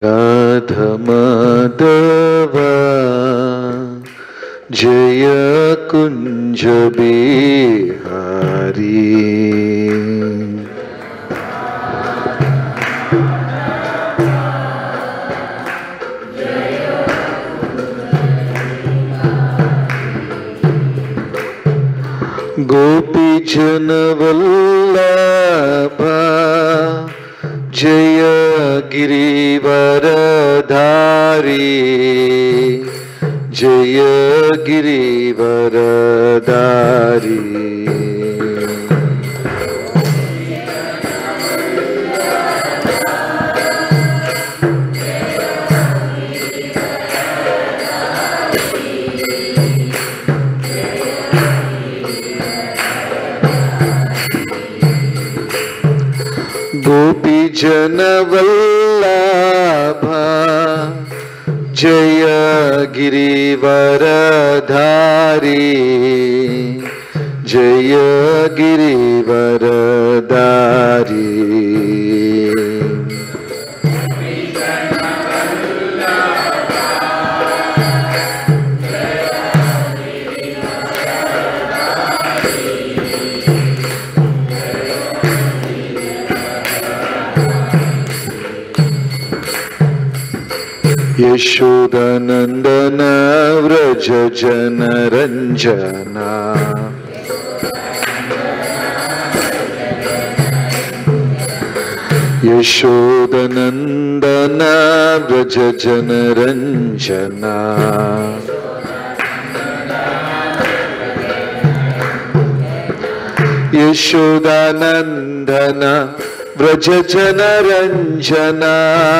രാധമാധവ ജയ കുഞ്ച ബിഹാരി गोपीजनवल्लभ जय गिरिवरधारी जय गिरिवरधारी गोपीजनवल्लभ जय गिरिवरधारी जय गिरिवरधारी यशोदनन्दन व्रज जनरञ्जना यशोदनन्दन व्रज जनरञ्जना यशोदानन्दन व्रज जनरञ्जना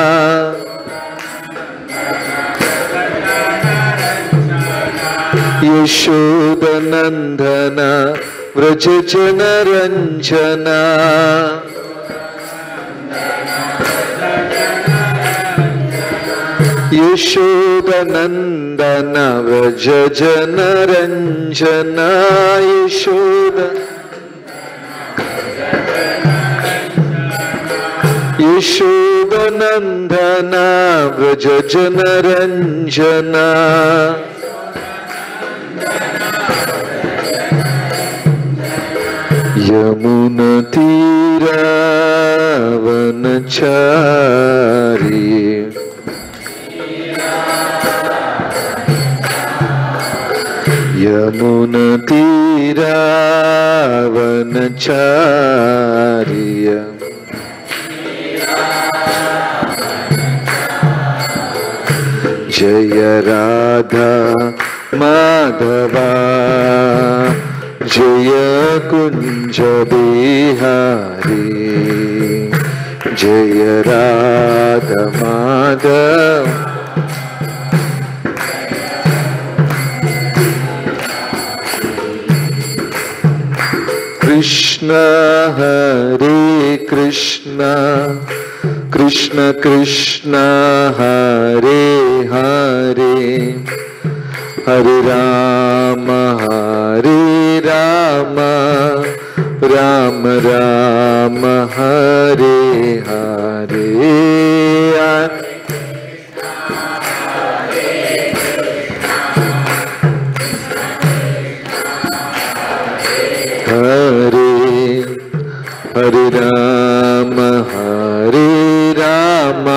यशोदनन्दन व्रज जनरञ्जना यशोदनन्दन व्रज जनरञ्जना यशोद यशोदनन्दन व्रज जनरञ्जना यमुनतीरावनचारी यमुनतीरावनचार्य जय राधा माधवा जय कुञ्ज बिहारी जय राधा माधव कृष्ण हरे कृष्ण कृष्ण कृष्ण हरे हरे हरे राम हरे राम राम राम हरे हरे हरे हरे राम हरे राम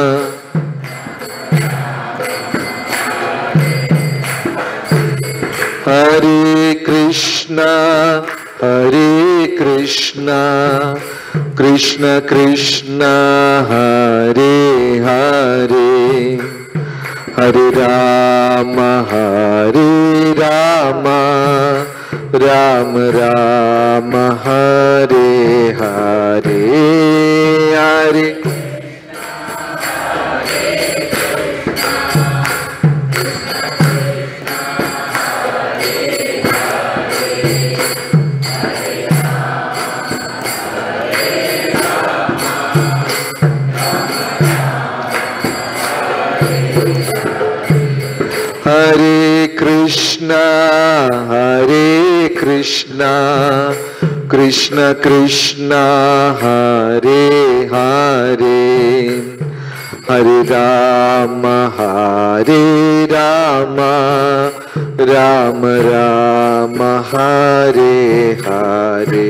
हरे कृष्ण हरे कृष्ण कृष्ण कृष्ण हरे हरे हरे राम हरे राम राम राम हरे हरे हरे हरे कृष्ण हरे कृष्ण कृष्ण कृष्ण हरे हरे ഹരി രാമ ഹരേ രാമ രാമ രാമ ഹരേ ഹരേ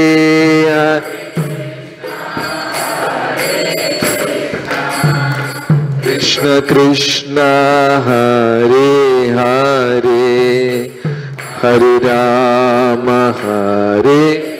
കൃഷ്ണ കൃഷ്ണ ഹരേ ഹരേ ഹരി രാമ ഹരേ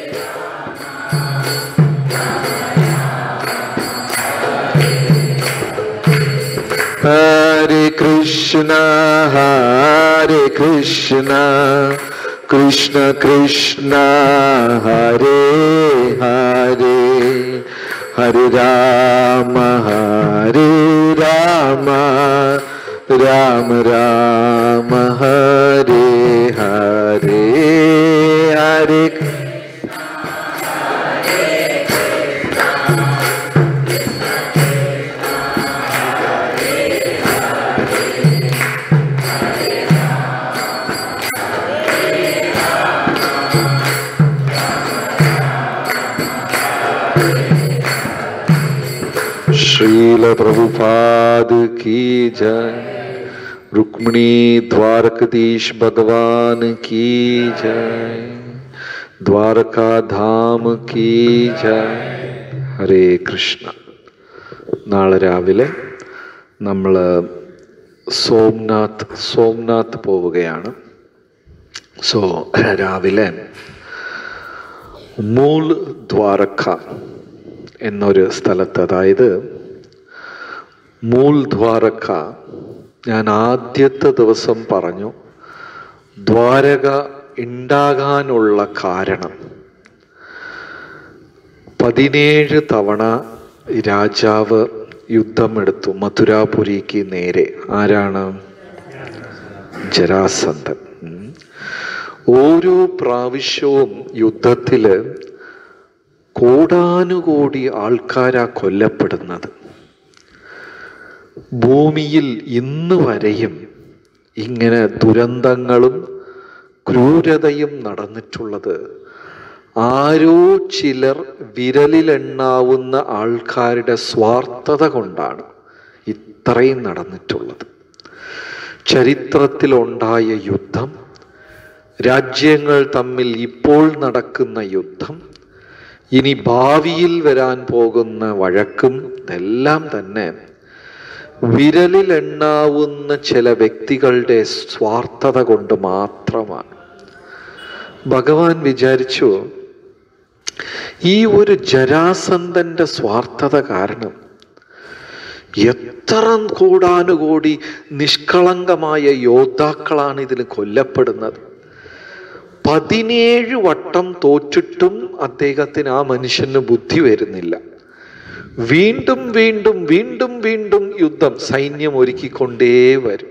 ഹരേ കൃഷ്ണ ഹരേ കൃഷ്ണ കൃഷ്ണ കൃഷ്ണ ഹരേ ഹരേ ഹരി രാമ ഹരേ രാമ രാമ രാമ ഹരേ ഹരേ ഹരേ श्रील प्रभुपाद की जय रुक्मिणी द्वारकधीश भगवान की जय द्वारका धाम की ജയ ഹരേ കൃഷ്ണ നാളെ രാവിലെ നമ്മൾ സോംനാഥ് സോംനാഥ് പോവുകയാണ് സോ രാവിലെ മൂൽ ദ്വാരക്ക എന്നൊരു സ്ഥലത്ത് അതായത് മൂൽ ദ്വാരക്ക ഞാൻ ആദ്യത്തെ ദിവസം പറഞ്ഞു ദ്വാരക ഉണ്ടാകാനുള്ള കാരണം പതിനേഴ് തവണ രാജാവ് യുദ്ധമെടുത്തു മഥുരാപുരിക്ക് നേരെ ആരാണ് ജരാസന്ധൻ ഉം. ഓരോ പ്രാവശ്യവും യുദ്ധത്തില് കോടാനുകോടി ആൾക്കാരാ കൊല്ലപ്പെടുന്നത് ഭൂമിയിൽ ഇന്ന് വരെയും ഇങ്ങനെ ദുരന്തങ്ങളും ക്രൂരതയും നടന്നിട്ടുള്ളത് ആരോ ചിലർ വിരലിലെണ്ണാവുന്ന ആൾക്കാരുടെ സ്വാർത്ഥത കൊണ്ടാണ് ഇത്രയും നടന്നിട്ടുള്ളത് ചരിത്രത്തിലുണ്ടായ യുദ്ധം രാജ്യങ്ങൾ തമ്മിൽ ഇപ്പോൾ നടക്കുന്ന യുദ്ധം ഇനി ഭാവിയിൽ വരാൻ പോകുന്ന വഴക്കും ഇതെല്ലാം തന്നെ വിരലിലെണ്ണാവുന്ന ചില വ്യക്തികളുടെ സ്വാർത്ഥത കൊണ്ട് മാത്രമാണ് ഭഗവാൻ വിചാരിച്ചു ഈ ഒരു ജരാസന്ധന്റെ സ്വാർത്ഥത കാരണം എത്ര കൂടാനുകൂടി നിഷ്കളങ്കമായ യോദ്ധാക്കളാണ് ഇതിൽ കൊല്ലപ്പെടുന്നത് പതിനേഴ് വട്ടം തോറ്റിട്ടും അദ്ദേഹത്തിന് ആ മനുഷ്യന് ബുദ്ധി വരുന്നില്ല വീണ്ടും വീണ്ടും വീണ്ടും വീണ്ടും യുദ്ധം സൈന്യം ഒരുക്കിക്കൊണ്ടേ വരും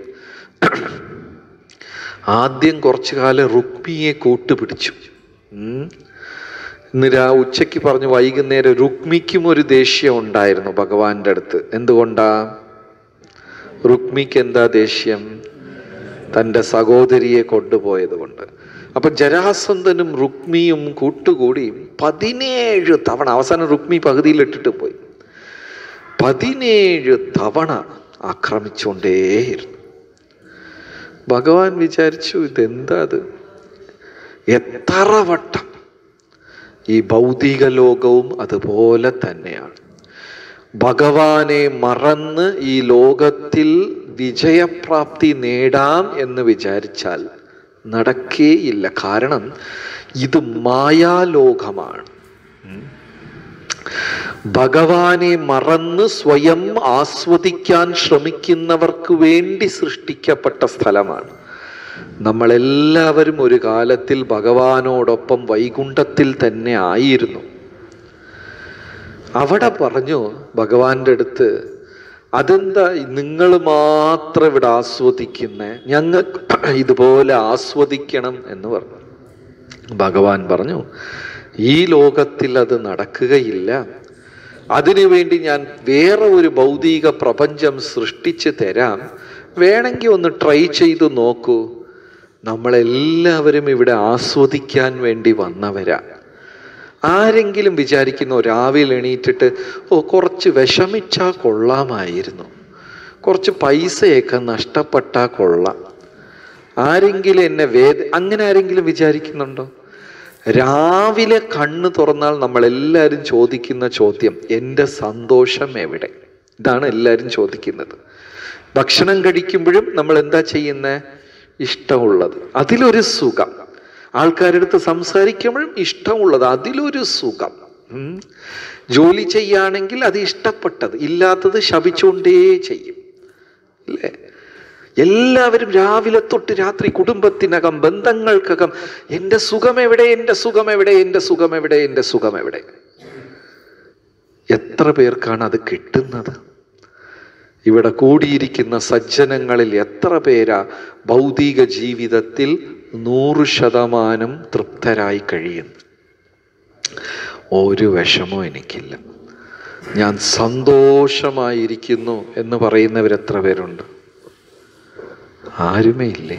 ആദ്യം കുറച്ചു കാലം റുക്മിയെ കൂട്ടുപിടിച്ചു ഉം. ഇന്ന് രാ ഉച്ചയ്ക്ക് പറഞ്ഞു വൈകുന്നേരം രുക്മിക്കും ഒരു ദേഷ്യം ഉണ്ടായിരുന്നു ഭഗവാന്റെ അടുത്ത് എന്തുകൊണ്ടാ രുക്മിക്ക് എന്താ ദേഷ്യം തൻ്റെ സഹോദരിയെ കൊണ്ടുപോയത് കൊണ്ട് അപ്പൊ ജരാസന്ധനും രുക്മിയും കൂട്ടുകൂടി പതിനേഴ് തവണ അവസാനം രുക്മി പകുതിയിലിട്ടിട്ട് പോയി പതിനേഴ് തവണ ആക്രമിച്ചുകൊണ്ടേയിരുന്നു ഭഗവാൻ വിചാരിച്ചു ഇതെന്താ അത് എത്ര വട്ടം ഈ ഭൗതിക ലോകവും അതുപോലെ തന്നെയാണ് ഭഗവാനെ മറന്ന് ഈ ലോകത്തിൽ വിജയപ്രാപ്തി നേടാം എന്ന് വിചാരിച്ചാൽ നടക്കേയില്ല കാരണം ഇത് മായാലോകമാണ് ഉം. ഭഗവാനെ മറന്ന് സ്വയം ആസ്വദിക്കാൻ ശ്രമിക്കുന്നവർക്ക് വേണ്ടി സൃഷ്ടിക്കപ്പെട്ട സ്ഥലമാണ് നമ്മളെല്ലാവരും ഒരു കാലത്തിൽ ഭഗവാനോടൊപ്പം വൈകുണ്ഠത്തിൽ തന്നെ ആയിരുന്നു അവിടെ പറഞ്ഞു ഭഗവാന്റെ അടുത്ത് അതെന്താ നിങ്ങൾ മാത്രം ഇവിടെ ആസ്വദിക്കുന്നേ ഞങ്ങൾക്ക് ഇതുപോലെ ആസ്വദിക്കണം എന്ന് പറഞ്ഞു ഭഗവാൻ പറഞ്ഞു ഈ ലോകത്തിൽ അത് നടക്കുകയില്ല അതിനുവേണ്ടി ഞാൻ വേറെ ഒരു ഭൗതിക പ്രപഞ്ചം സൃഷ്ടിച്ചു തരാം വേണമെങ്കിൽ ഒന്ന് ട്രൈ ചെയ്തു നോക്കൂ നമ്മളെല്ലാവരും ഇവിടെ ആസ്വദിക്കാൻ വേണ്ടി വന്നവരാ ആരെങ്കിലും വിചാരിക്കുന്നു രാവിലെ എണീറ്റിട്ട് ഓ കുറച്ച് വിഷമിച്ചാൽ കൊള്ളാമായിരുന്നു കുറച്ച് പൈസയൊക്കെ നഷ്ടപ്പെട്ടാൽ കൊള്ളാം ആരെങ്കിലും എന്നെ വേദ അങ്ങനെ ആരെങ്കിലും വിചാരിക്കുന്നുണ്ടോ രാവിലെ കണ്ണ് തുറന്നാൽ നമ്മൾ എല്ലാവരും ചോദിക്കുന്ന ചോദ്യം എൻ്റെ സന്തോഷം എവിടെ ഇതാണ് എല്ലാവരും ചോദിക്കുന്നത് ഭക്ഷണം കഴിക്കുമ്പോഴും നമ്മൾ എന്താ ചെയ്യുന്നത് ഇഷ്ടമുള്ളത് അതിലൊരു സുഖം ആൾക്കാരുടെ അടുത്ത് സംസാരിക്കുമ്പോഴും ഇഷ്ടമുള്ളത് അതിലൊരു സുഖം ഉം. ജോലി ചെയ്യുകയാണെങ്കിൽ അത് ഇഷ്ടപ്പെട്ടത് ഇല്ലാത്തത് ശപിച്ചുകൊണ്ടേ ചെയ്യും അല്ലേ എല്ലാവരും രാവിലെ തൊട്ട് രാത്രി കുടുംബത്തിനകം ബന്ധങ്ങൾക്കകം എൻ്റെ സുഖം എവിടെ എൻ്റെ സുഖം എവിടെ എൻ്റെ സുഖം എവിടെ എൻ്റെ സുഖം എവിടെ എത്ര പേർക്കാണ് അത് കിട്ടുന്നത് ഇവിടെ കൂടിയിരിക്കുന്ന സജ്ജനങ്ങളിൽ എത്ര പേരാ ഭൗതിക ജീവിതത്തിൽ നൂറ് ശതമാനം തൃപ്തരായി കഴിയുന്നു ഒരു വിഷമവും എനിക്കില്ല ഞാൻ സന്തോഷമായിരിക്കുന്നു എന്ന് പറയുന്നവർ എത്ര പേരുണ്ട് ആരുമേ ഇല്ലേ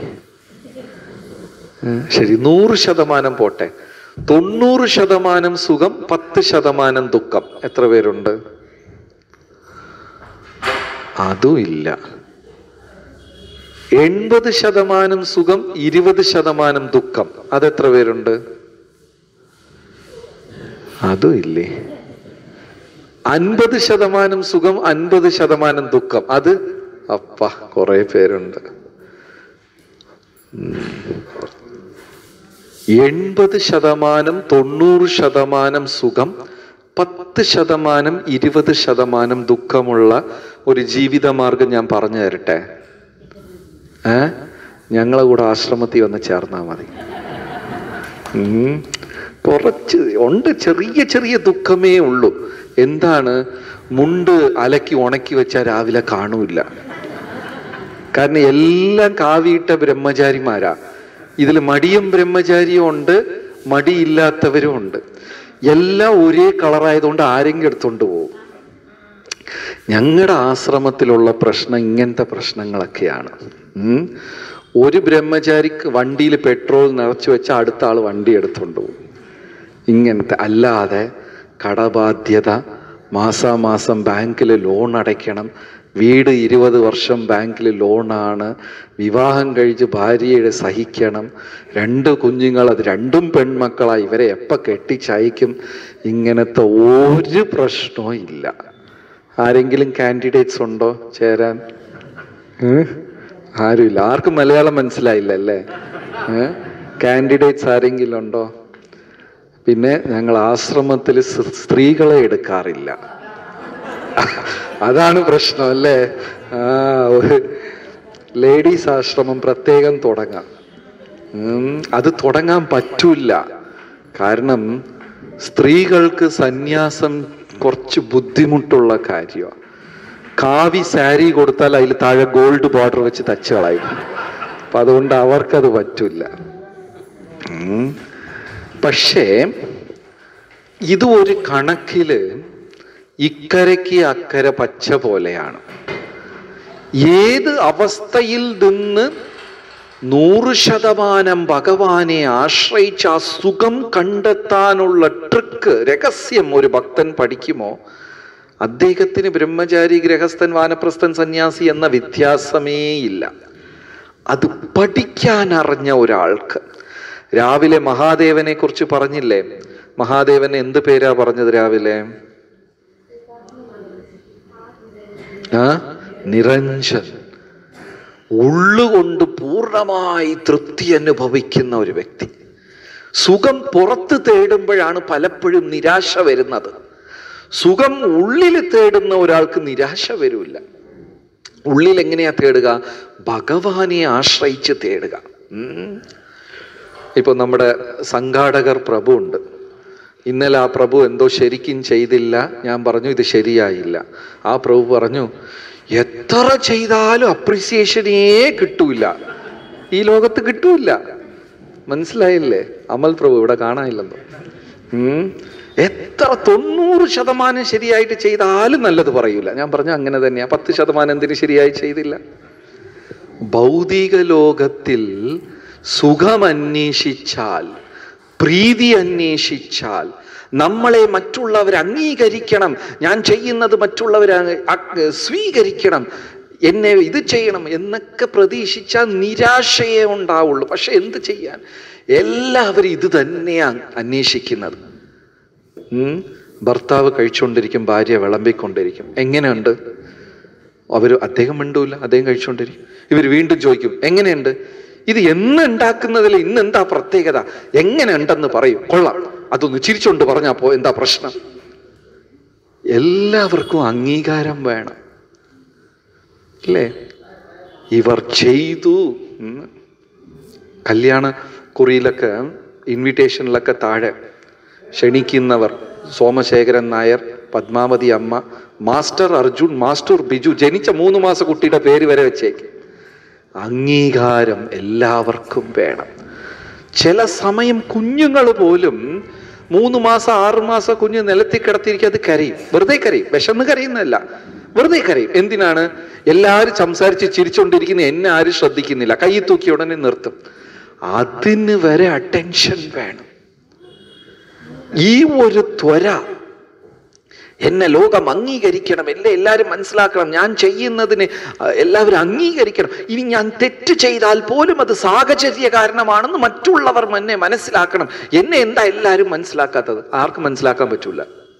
ഏ, ശരി നൂറ് ശതമാനം പോട്ടെ തൊണ്ണൂറ് ശതമാനം സുഖം പത്ത് ശതമാനം ദുഃഖം എത്ര പേരുണ്ട് അതും ഇല്ല എൺപത് ശതമാനം സുഖം ഇരുപത് ശതമാനം ദുഃഖം അതെത്ര പേരുണ്ട് അതും ഇല്ലേ അൻപത് ശതമാനം സുഖം അൻപത് ശതമാനം ദുഃഖം അത് അപ്പ കുറെ പേരുണ്ട് എൺപത് ശതമാനം തൊണ്ണൂറ് ശതമാനം സുഖം പത്ത് ശതമാനം ഇരുപത് ശതമാനം ദുഃഖമുള്ള ഒരു ജീവിതമാർഗം ഞാൻ പറഞ്ഞു തരട്ടെ ഏ ഞങ്ങളെ കൂടെ ആശ്രമത്തിൽ വന്ന് ചേർന്നാ മതി ഉം. കുറച്ച് ഉണ്ട് ചെറിയ ചെറിയ ദുഃഖമേ ഉള്ളൂ എന്താണ് മുണ്ട് അലക്കി ഉണക്കി വെച്ചാൽ രാവിലെ കാണൂല കാരണം എല്ലാം കാവിയിട്ട ബ്രഹ്മചാരിമാരാ ഇതിൽ മടിയും ബ്രഹ്മചാരിയും ഉണ്ട് മടിയില്ലാത്തവരും ഉണ്ട് എല്ലാം ഒരേ കളറായതുകൊണ്ട് ആരെങ്കിലും എടുത്തോണ്ട് പോകും ഞങ്ങളുടെ ആശ്രമത്തിലുള്ള പ്രശ്നം ഇങ്ങനത്തെ പ്രശ്നങ്ങളൊക്കെയാണ് ഉം. ഒരു ബ്രഹ്മചാരിക്ക് വണ്ടിയിൽ പെട്രോൾ നിറച്ചു വെച്ച അടുത്ത ആൾ വണ്ടി എടുത്തോണ്ട് പോകും ഇങ്ങനത്തെ അല്ലാതെ കടബാധ്യത മാസാമാസം ബാങ്കിൽ ലോൺ അടയ്ക്കണം വീട് ഇരുപത് വർഷം ബാങ്കിൽ ലോണാണ് വിവാഹം കഴിച്ച് ഭാര്യയുടെ സഹിക്കണം രണ്ട് കുഞ്ഞുങ്ങൾ അത് രണ്ടും പെൺമക്കളാ ഇവരെ എപ്പോൾ കെട്ടിച്ചയക്കും ഇങ്ങനത്തെ ഒരു പ്രശ്നവും ഇല്ല ആരെങ്കിലും കാൻഡിഡേറ്റ്സ് ഉണ്ടോ ചേരാൻ ഏഹ്? ആരുമില്ല ആർക്കും മലയാളം മനസ്സിലായില്ല അല്ലേ കാൻഡിഡേറ്റ്സ് ആരെങ്കിലും ഉണ്ടോ പിന്നെ ഞങ്ങൾ ആശ്രമത്തിൽ സ് സ്ത്രീകളെ എടുക്കാറില്ല അതാണ് പ്രശ്നം അല്ലേ ആ ഒരു ലേഡീസ് ആശ്രമം പ്രത്യേകം തുടങ്ങാം ഉം, അത് തുടങ്ങാൻ പറ്റൂല കാരണം സ്ത്രീകൾക്ക് സന്യാസം കുറച്ച് ബുദ്ധിമുട്ടുള്ള കാര്യമാണ് കാവി സാരി കൊടുത്താൽ അതിൽ താഴെ ഗോൾഡ് ബോർഡർ വെച്ച് തച്ച് കളയും അപ്പൊ അതുകൊണ്ട് അവർക്കത് പറ്റൂല ഉം. പക്ഷേ ഇത് ഒരു കണക്കില് ഇക്കരയ്ക്ക് അക്കരെ പച്ച പോലെയാണ് ഏത് അവസ്ഥയിൽ നിന്ന് നൂറ് ശതമാനം ഭഗവാനെ ആശ്രയിച്ച് ആ സുഖം കണ്ടെത്താനുള്ള ട്രിക്ക് രഹസ്യം ഒരു ഭക്തൻ പഠിക്കുമോ അദ്ദേഹത്തിന് ബ്രഹ്മചാരി ഗൃഹസ്ഥൻ വാനപ്രസ്ഥൻ സന്യാസി എന്ന വ്യത്യാസമേ ഇല്ല അത് പഠിക്കാൻ അറിഞ്ഞ ഒരാൾക്ക് രാവിലെ മഹാദേവനെ കുറിച്ച് പറഞ്ഞില്ലേ മഹാദേവൻ എന്ത് പേരാ പറഞ്ഞത് രാവിലെ ആ നിരഞ്ജൻ ഉള്ളുകൊണ്ട് പൂർണ്ണമായി തൃപ്തി അനുഭവിക്കുന്ന ഒരു വ്യക്തി സുഖം പുറത്ത് തേടുമ്പോഴാണ് പലപ്പോഴും നിരാശ വരുന്നത് സുഖം ഉള്ളിൽ തേടുന്ന ഒരാൾക്ക് നിരാശ വരില്ല ഉള്ളിൽ എങ്ങനെയാ തേടുക ഭഗവാനെ ആശ്രയിച്ച് തേടുക ഉം. ഇപ്പൊ നമ്മുടെ സംഘാടകർ പ്രഭു ഉണ്ട് ഇന്നലെ ആ പ്രഭു എന്തോ ശരിക്കും ചെയ്തില്ല ഞാൻ പറഞ്ഞു ഇത് ശരിയായില്ല ആ പ്രഭു പറഞ്ഞു എത്ര ചെയ്താലും അപ്രിസിയേഷനേ കിട്ടൂല ഈ ലോകത്ത് കിട്ടൂല മനസ്സിലായില്ലേ അമൽ പ്രഭു ഇവിടെ കാണാനില്ലെന്നോ ഉം. എത്ര തൊണ്ണൂറ് ശതമാനം ശരിയായിട്ട് ചെയ്താലും നല്ലത് പറയൂല ഞാൻ പറഞ്ഞു അങ്ങനെ തന്നെയാ പത്ത് ശതമാനം എന്തിന് ശരിയായി ചെയ്തില്ല ഭൗതിക ലോകത്തിൽ സുഖം അന്വേഷിച്ചാൽ പ്രീതി അന്വേഷിച്ചാൽ നമ്മളെ മറ്റുള്ളവർ അംഗീകരിക്കണം ഞാൻ ചെയ്യുന്നത് മറ്റുള്ളവർ സ്വീകരിക്കണം എന്നെ ഇത് ചെയ്യണം എന്നൊക്കെ പ്രതീക്ഷിച്ചാൽ നിരാശയെ ഉണ്ടാവുള്ളൂ പക്ഷെ എന്ത് ചെയ്യാൻ എല്ലാവരും ഇത് തന്നെയാണ് അന്വേഷിക്കുന്നത് ഉം. ഭർത്താവ് കഴിച്ചുകൊണ്ടിരിക്കും ഭാര്യ വിളമ്പിക്കൊണ്ടിരിക്കും എങ്ങനെയുണ്ട് അവർ അദ്ദേഹം മിണ്ടൂല അദ്ദേഹം കഴിച്ചുകൊണ്ടിരിക്കും ഇവർ വീണ്ടും ചോദിക്കും എങ്ങനെയുണ്ട് ഇത് എന്ന് ഉണ്ടാക്കുന്നതിൽ ഇന്ന് എന്താ പ്രത്യേകത എങ്ങനെ ഉണ്ടെന്ന് പറയും കൊള്ളാം അതൊന്ന് ചിരിച്ചുകൊണ്ട് പറഞ്ഞാ പോ എന്താ പ്രശ്നം എല്ലാവർക്കും അംഗീകാരം വേണം അല്ലേ ഇവർ ചെയ്തു എന്ന്. കല്യാണ കുറിയിലൊക്കെ ഇൻവിറ്റേഷനിലൊക്കെ താഴെ ക്ഷണിക്കുന്നവർ സോമശേഖരൻ നായർ പത്മാവതി അമ്മ മാസ്റ്റർ അർജുൻ മാസ്റ്റർ ബിജു ജനിച്ച മൂന്ന് മാസ കുട്ടിയുടെ പേര് വരെ വെച്ചേക്ക് അംഗീകാരം എല്ലാവർക്കും വേണം ചില സമയം കുഞ്ഞുങ്ങൾ പോലും മൂന്ന് മാസം ആറ് മാസം കുഞ്ഞ് നിലത്തി കിടത്തിയിരിക്കും അത് കരയും വെറുതെ കരയും വിശന്ന് കരയുന്നതല്ല വെറുതെ കരയും എന്തിനാണ് എല്ലാവരും സംസാരിച്ച് ചിരിച്ചുകൊണ്ടിരിക്കുന്ന എന്നെ ആരും ശ്രദ്ധിക്കുന്നില്ല കൈ തൂക്കി ഉടനെ നിർത്തും അതിന് വരെ അറ്റൻഷൻ വേണം ഈ ഒരു ത്വര എന്നെ ലോകം അംഗീകരിക്കണം എന്നെ എല്ലാവരും മനസ്സിലാക്കണം ഞാൻ ചെയ്യുന്നതിന് അഹ്, എല്ലാവരും അംഗീകരിക്കണം ഇനി ഞാൻ തെറ്റ് ചെയ്താൽ പോലും അത് സാഹചര്യ കാരണമാണെന്ന് മറ്റുള്ളവർ എന്നെ മനസ്സിലാക്കണം എന്നെ എന്താ എല്ലാവരും മനസ്സിലാക്കാത്തത് ആർക്കും മനസ്സിലാക്കാൻ പറ്റൂല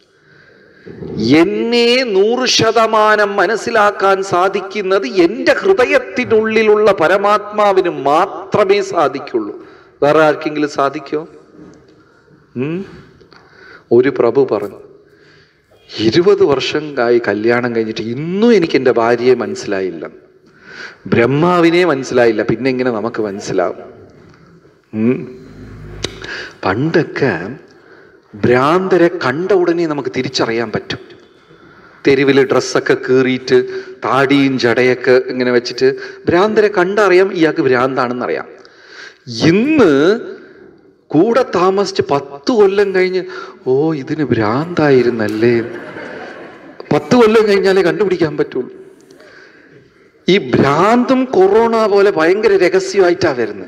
എന്നെ നൂറ് ശതമാനം മനസ്സിലാക്കാൻ സാധിക്കുന്നത് എൻ്റെ ഹൃദയത്തിനുള്ളിലുള്ള പരമാത്മാവിന് മാത്രമേ സാധിക്കുള്ളൂ വേറെ ആർക്കെങ്കിലും സാധിക്കോ ഉം? ഒരു പ്രഭു പറഞ്ഞു ഇരുപത് വർഷം ആയി കല്യാണം കഴിഞ്ഞിട്ട് ഇന്നും എനിക്ക് എൻ്റെ ഭാര്യയെ മനസ്സിലായില്ല ബ്രഹ്മാവിനെ മനസ്സിലായില്ല പിന്നെ എങ്ങനെ നമുക്ക് മനസ്സിലാവും ഉം. പണ്ടൊക്കെ ഭ്രാന്തരെ കണ്ട ഉടനെ നമുക്ക് തിരിച്ചറിയാൻ പറ്റും തെരുവിൽ ഡ്രസ്സൊക്കെ കീറിയിട്ട് താടിയും ജടയൊക്കെ ഇങ്ങനെ വെച്ചിട്ട് ഭ്രാന്തരെ കണ്ടറിയാം ഇയാൾക്ക് ഭ്രാന്താണെന്നറിയാം ഇന്ന് കൂടെ താമസിച്ച് പത്ത് കൊല്ലം കഴിഞ്ഞ് ഓ ഇതിന് ഭ്രാന്തായിരുന്നല്ലേ പത്ത് കൊല്ലം കഴിഞ്ഞാലേ കണ്ടുപിടിക്കാൻ പറ്റുള്ളൂ ഈ ഭ്രാന്തും കൊറോണ പോലെ ഭയങ്കര രഹസ്യമായിട്ടാ വരുന്നത്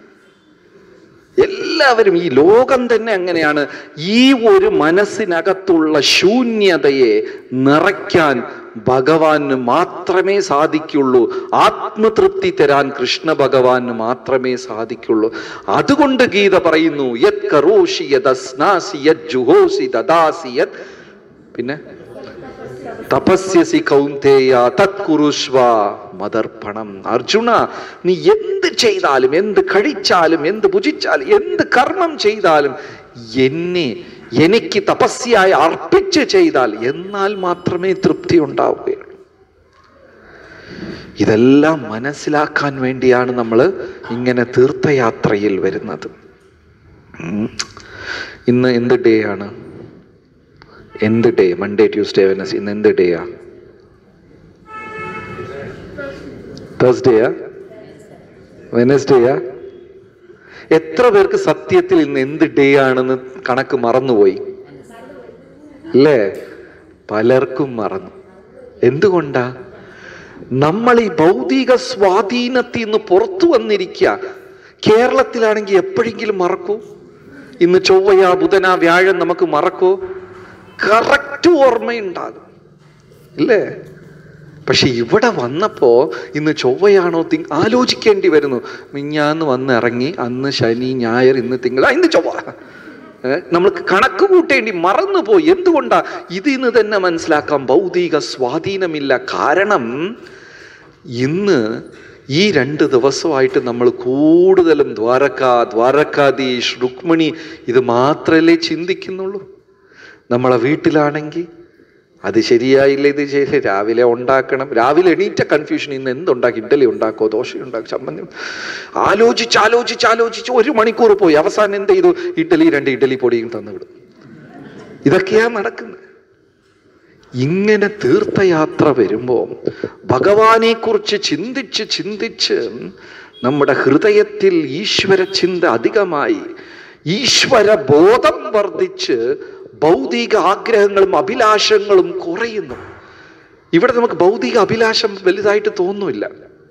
എല്ലാവരും ഈ ലോകം തന്നെ അങ്ങനെയാണ് ഈ ഒരു മനസ്സിനകത്തുള്ള ശൂന്യതയെ നിറയ്ക്കാൻ ഭഗവാന് മാത്രമേ സാധിക്കുള്ളൂ ആത്മതൃപ്തി തരാൻ കൃഷ്ണ ഭഗവാന് മാത്രമേ സാധിക്കുള്ളൂ അതുകൊണ്ട് ഗീത പറയുന്നു യത് കറോഷി യദസ്നാസി യത് ജുഹോസി ദദാസി യത് പിന്നെ തപസ്യസി കൗന്തേയ തത്കുരുഷ്വ മദർപ്പണം അർജുന നീ എന്ത് ചെയ്താലും എന്ത് കഴിച്ചാലും എന്ത് ഭുജിച്ചാലും എന്ത് കർമ്മം ചെയ്താലും എന്നെ എനിക്ക് തപസ്യായി അർപ്പിച്ച് ചെയ്താൽ എന്നാൽ മാത്രമേ തൃപ്തി ഉണ്ടാവുകയുള്ളൂ ഇതെല്ലാം മനസ്സിലാക്കാൻ വേണ്ടിയാണ് നമ്മൾ ഇങ്ങനെ തീർത്ഥയാത്രയിൽ വരുന്നത് ഉം. ഇന്ന് എന്ത് ഡേ ആണ് എന്ത് ഡേ മൺഡേ ട്യൂസ്ഡേ വെനസ് ഇന്ന് എന്ത് ഡേയാ തേഴ്സ്ഡേയാ വെനസ്ഡേയാ എത്ര പേർക്ക് സത്യത്തിൽ ഇന്ന് എന്ത് ഡേ ആണെന്ന് കണക്ക് മറന്നുപോയി അല്ലേ പലർക്കും മറന്നു എന്തുകൊണ്ടാ നമ്മൾ ഈ ഭൗതിക സ്വാധീനത്തിൽ നിന്ന് പുറത്തു വന്നിരിക്കുക കേരളത്തിലാണെങ്കിൽ എപ്പോഴെങ്കിലും മറക്കൂ ഇന്ന് ചൊവ്വയാ ബുധനാ വ്യാഴം നമുക്ക് മറക്കോ കറക്റ്റ് ഓർമ്മയുണ്ടാകും ഇല്ലേ പക്ഷെ ഇവിടെ വന്നപ്പോ ഇന്ന് ചൊവ്വയാണോ തിങ് ആലോചിക്കേണ്ടി വരുന്നു മിഞ്ഞാന്ന് വന്ന് ഇറങ്ങി അന്ന് ശനി ഞായർ ഇന്ന് തിങ്കൾ ആ, ഇന്ന് ചൊവ്വ ഏ, നമ്മൾക്ക് കണക്ക് കൂട്ടേണ്ടി മറന്നുപോയി എന്തുകൊണ്ടാ ഇതിന്ന് തന്നെ മനസ്സിലാക്കാം ഭൗതിക സ്വാധീനമില്ല കാരണം ഇന്ന് ഈ രണ്ട് ദിവസമായിട്ട് നമ്മൾ കൂടുതലും ദ്വാരക ദ്വാരകാധീഷ് രുക്മിണി ഇത് മാത്രമല്ലേ ചിന്തിക്കുന്നുള്ളൂ നമ്മളെ വീട്ടിലാണെങ്കിൽ അത് ശരിയായില്ല ഇത് ശരി രാവിലെ ഉണ്ടാക്കണം രാവിലെ എണീറ്റ കൺഫ്യൂഷൻ ഇന്ന് എന്തുണ്ടാക്കി ഇഡ്ഡലി ഉണ്ടാക്കോ ദോശ ഉണ്ടാക്കും ചമ്മന്തി ആലോചിച്ച് ആലോചിച്ച് ആലോചിച്ച് ഒരു മണിക്കൂർ പോയി അവസാനം എന്ത് ചെയ്തു ഇഡ്ഡലി രണ്ട് ഇഡ്ഡലി പൊടിയും തന്നുവിടും ഇതൊക്കെയാ നടക്കുന്നത് ഇങ്ങനെ തീർത്ഥയാത്ര വരുമ്പോൾ ഭഗവാനെ കുറിച്ച് ചിന്തിച്ച് ചിന്തിച്ച് നമ്മുടെ ഹൃദയത്തിൽ ഈശ്വര ചിന്ത അധികമായി ഈശ്വര ബോധം വർദ്ധിച്ച് ഭൗതിക ആഗ്രഹങ്ങളും അഭിലാഷങ്ങളും കുറയുന്നു ഇവിടെ നമുക്ക് ഭൗതിക അഭിലാഷം വലുതായിട്ട് തോന്നുന്നില്ല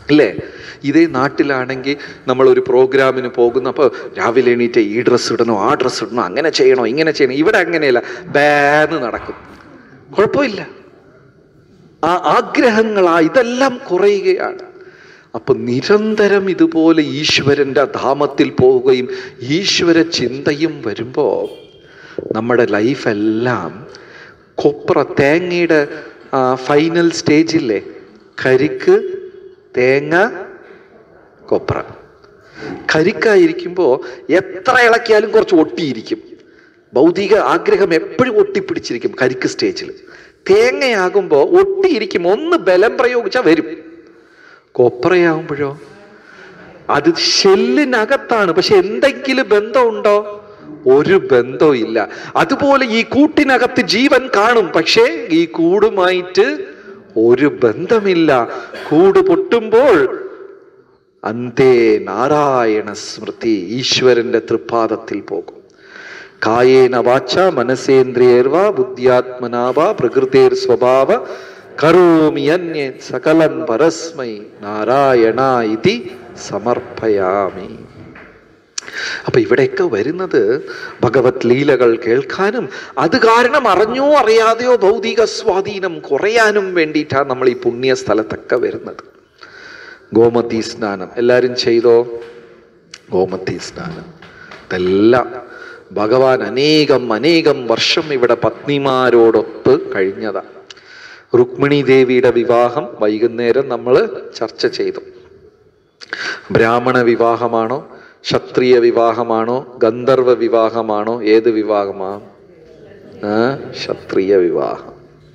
ഇല്ലേ ഇതേ നാട്ടിലാണെങ്കിൽ നമ്മൾ ഒരു പ്രോഗ്രാമിന് പോകുന്നു അപ്പോൾ രാവിലെ എണീറ്റ് ഈ ഡ്രസ്സ് ഇടണോ ആ ഡ്രസ്സ് ഇടണോ അങ്ങനെ ചെയ്യണോ ഇങ്ങനെ ചെയ്യണോ ഇവിടെ അങ്ങനെയല്ല ബാന്ന് നടക്കും കുഴപ്പമില്ല ആ ആഗ്രഹങ്ങളാ ഇതെല്ലാം കുറയുകയാണ് അപ്പൊ നിരന്തരം ഇതുപോലെ ഈശ്വരന്റെ ധാമത്തിൽ പോവുകയും ഈശ്വര ചിന്തയും വരുമ്പോ നമ്മുടെ ലൈഫെല്ലാം കൊപ്ര തേങ്ങയുടെ ഫൈനൽ സ്റ്റേജില്ലേ കരിക്ക് തേങ്ങ കൊപ്ര കരിക്കായിരിക്കുമ്പോൾ എത്ര ഇളക്കിയാലും കുറച്ച് ഒട്ടിയിരിക്കും ഭൗതിക ആഗ്രഹം എപ്പോഴും ഒട്ടിപ്പിടിച്ചിരിക്കും കരിക്ക് സ്റ്റേജിൽ തേങ്ങയാകുമ്പോൾ ഒട്ടിയിരിക്കും ഒന്ന് ബലം പ്രയോഗിച്ചാൽ വരും കൊപ്രയാകുമ്പോഴോ അത് ഷെല്ലിനകത്താണ് പക്ഷെ എന്തെങ്കിലും ബന്ധമുണ്ടോ ഒരു ബന്ധവും ഇല്ല അതുപോലെ ഈ കൂട്ടിനകത്ത് ജീവൻ കാണും പക്ഷേ ഈ കൂടുമായിട്ട് ഒരു ബന്ധമില്ല കൂട് പൊട്ടുമ്പോൾ അന്തേ നാരായണ സ്മൃതി ഈശ്വരന്റെ തൃപ്പാദത്തിൽ പോകും കായേന വാച്ച മനസേന്ദ്രിയർവ ബുദ്ധ്യാത്മനാവ പ്രകൃതേർ സ്വഭാവ കരോമി അന്യ സകലം പരസ്മൈ നാരായണ ഇതി സമർപ്പയാമി അപ്പൊ ഇവിടെയൊക്കെ വരുന്നത് ഭഗവത് ലീലകൾ കേൾക്കാനും അത് കാരണം അറിഞ്ഞോ അറിയാതെയോ ഭൗതിക സ്വാധീനം കുറയാനും വേണ്ടിയിട്ടാണ് നമ്മൾ ഈ പുണ്യ സ്ഥലത്തൊക്കെ വരുന്നത് ഗോമതി സ്നാനം എല്ലാവരും ചെയ്തോ ഗോമതി സ്നാനം ഇതെല്ലാം ഭഗവാൻ അനേകം അനേകം വർഷം ഇവിടെ പത്നിമാരോടൊത്ത് കഴിഞ്ഞതാ രുക്മിണി ദേവിയുടെ വിവാഹം വൈകുന്നേരം നമ്മൾ ചർച്ച ചെയ്തു ബ്രാഹ്മണ വിവാഹമാണോ ക്ഷത്രിയ വിവാഹമാണോ ഗന്ധർവ വിവാഹമാണോ ഏത് വിവാഹമാണ് ആ ക്ഷത്രിയ വിവാഹം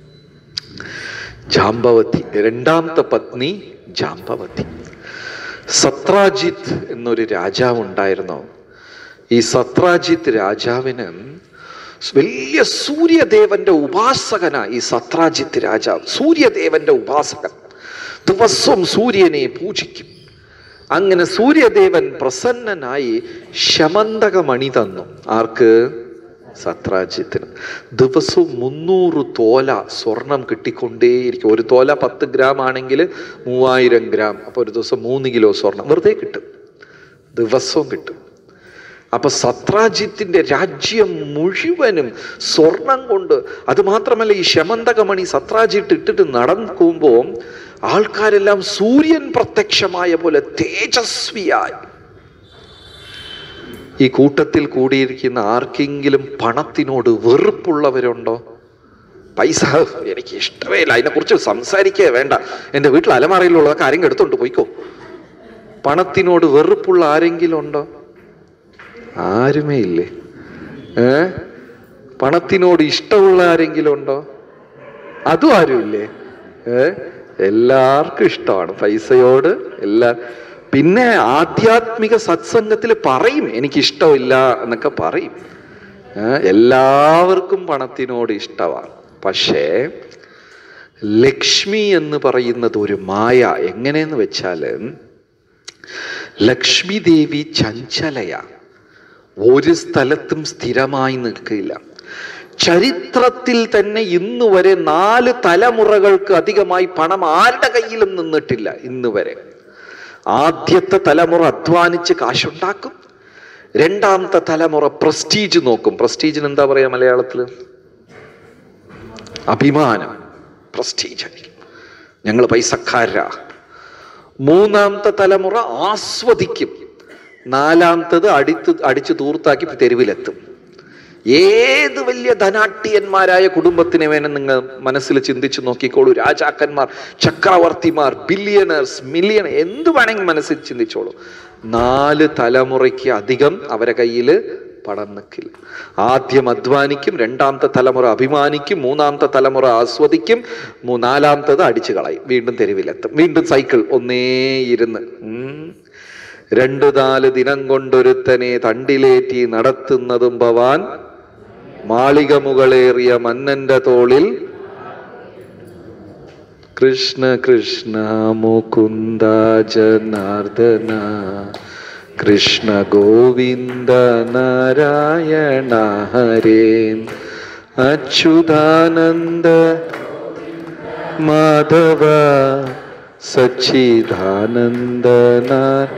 ജാമ്പവതി രണ്ടാമത്തെ പത്നി ജാമ്പവതി സത്രാജിത്ത് എന്നൊരു രാജാവ് ഉണ്ടായിരുന്നു ഈ സത്രാജിത്ത് രാജാവിന് വലിയ സൂര്യദേവന്റെ ഉപാസകനാ ഈ സത്രാജിത്ത് രാജാവ് സൂര്യദേവന്റെ ഉപാസകൻ ദിവസവും സൂര്യനെ പൂജിക്കും അങ്ങനെ സൂര്യദേവൻ പ്രസന്നനായി ശമന്തകമണി തന്നു ആർക്ക് സത്രാജിത്തിന് ദിവസവും മുന്നൂറ് തോല സ്വർണം കിട്ടിക്കൊണ്ടേയിരിക്കും ഒരു തോല പത്ത് ഗ്രാം ആണെങ്കിൽ മൂവായിരം ഗ്രാം അപ്പോൾ ഒരു ദിവസം മൂന്ന് കിലോ സ്വർണം വെറുതെ കിട്ടും ദിവസവും കിട്ടും അപ്പൊ സത്രാജിത്തിന്റെ രാജ്യം മുഴുവനും സ്വർണം കൊണ്ട് അത് മാത്രമല്ല ഈ ശമന്തകമണി സത്രാജിത്ത് ഇട്ടിട്ട് നടക്കുമ്പോൾ ആൾക്കാരെല്ലാം സൂര്യൻ പ്രത്യക്ഷമായ പോലെ തേജസ്വിയായി ഈ കൂട്ടത്തിൽ കൂടിയിരിക്കുന്ന ആർക്കെങ്കിലും പണത്തിനോട് വെറുപ്പുള്ളവരുണ്ടോ പൈസ എനിക്ക് ഇഷ്ടമേ ഇല്ല അതിനെക്കുറിച്ച് സംസാരിക്കേ വേണ്ട എൻ്റെ വീട്ടിൽ അലമാറയിലുള്ളതൊക്കെ ആരെങ്കിലും എടുത്തോണ്ട് പോയിക്കോ പണത്തിനോട് വെറുപ്പുള്ള ആരെങ്കിലും ഉണ്ടോ ആരുമേ ഇല്ലേ ഏ പണത്തിനോട് ഇഷ്ടമുള്ള ആരെങ്കിലും ഉണ്ടോ അതും ആരുമില്ലേ ഏ എല്ലാവർക്കും ഇഷ്ടമാണ് പൈസയോട് എല്ലാ പിന്നെ ആധ്യാത്മിക സത്സംഗത്തിൽ പറയും എനിക്ക് ഇഷ്ടമില്ല എന്നൊക്കെ പറയും ഏ, എല്ലാവർക്കും പണത്തിനോട് ഇഷ്ടമാണ് പക്ഷേ ലക്ഷ്മി എന്ന് പറയുന്നത് ഒരു മായ എങ്ങനെയെന്ന് വെച്ചാല് ലക്ഷ്മി ദേവി ചഞ്ചലയാ ഒരു സ്ഥലത്തും സ്ഥിരമായി നിൽക്കില്ല ചരിത്രത്തിൽ തന്നെ ഇന്ന് വരെ നാല് തലമുറകൾക്ക് അധികമായി പണം ആരുടെ കയ്യിലും നിന്നിട്ടില്ല ഇന്ന് വരെ ആദ്യത്തെ തലമുറ അധ്വാനിച്ച് കാശുണ്ടാക്കും രണ്ടാമത്തെ തലമുറ പ്രസ്റ്റീജ് നോക്കും പ്രസ്റ്റീജിന് എന്താ പറയാ മലയാളത്തില് അഭിമാനം പ്രസ്റ്റീജ് ആയിരിക്കും ഞങ്ങൾ പൈസക്കാരാ മൂന്നാമത്തെ തലമുറ ആസ്വദിക്കും നാലാമത്തത് അടിത്ത് അടിച്ചു തൂർത്താക്കി തെരുവിലെത്തും ഏത് വലിയ ധനാട്ടിയന്മാരായ കുടുംബത്തിനെ വേണം നിങ്ങൾ മനസ്സിൽ ചിന്തിച്ചു നോക്കിക്കോളൂ രാജാക്കന്മാർ ചക്രവർത്തിമാർ ബില്യണേഴ്സ് മില്യൺ എന്ത് വേണമെങ്കിൽ മനസ്സിൽ ചിന്തിച്ചോളൂ നാല് തലമുറയ്ക്ക് അധികം അവരെ കയ്യിൽ പണം നിൽക്കില്ല ആദ്യം അധ്വാനിക്കും രണ്ടാമത്തെ തലമുറ അഭിമാനിക്കും മൂന്നാമത്തെ തലമുറ ആസ്വദിക്കും മൂ- നാലാമത്തത് അടിച്ചു കളയും വീണ്ടും തെരുവിലെത്തും വീണ്ടും സൈക്കിൾ ഒന്നേ ഇരുന്ന് ഉം. രണ്ടു നാല് ദിനം കൊണ്ടൊരുത്തനെ തണ്ടിലേറ്റി നടത്തുന്നതും ഭവാൻ മാളിക മുകളേറിയ മന്നന്റെ തോളിൽ കൃഷ്ണ കൃഷ്ണ മുകുന്ദ ജനാർദ്ദന കൃഷ്ണ ഗോവിന്ദ നാരായണ ഹരേ അച്യുതാനന്ദ മാധവ സച്ചിദാനന്ദന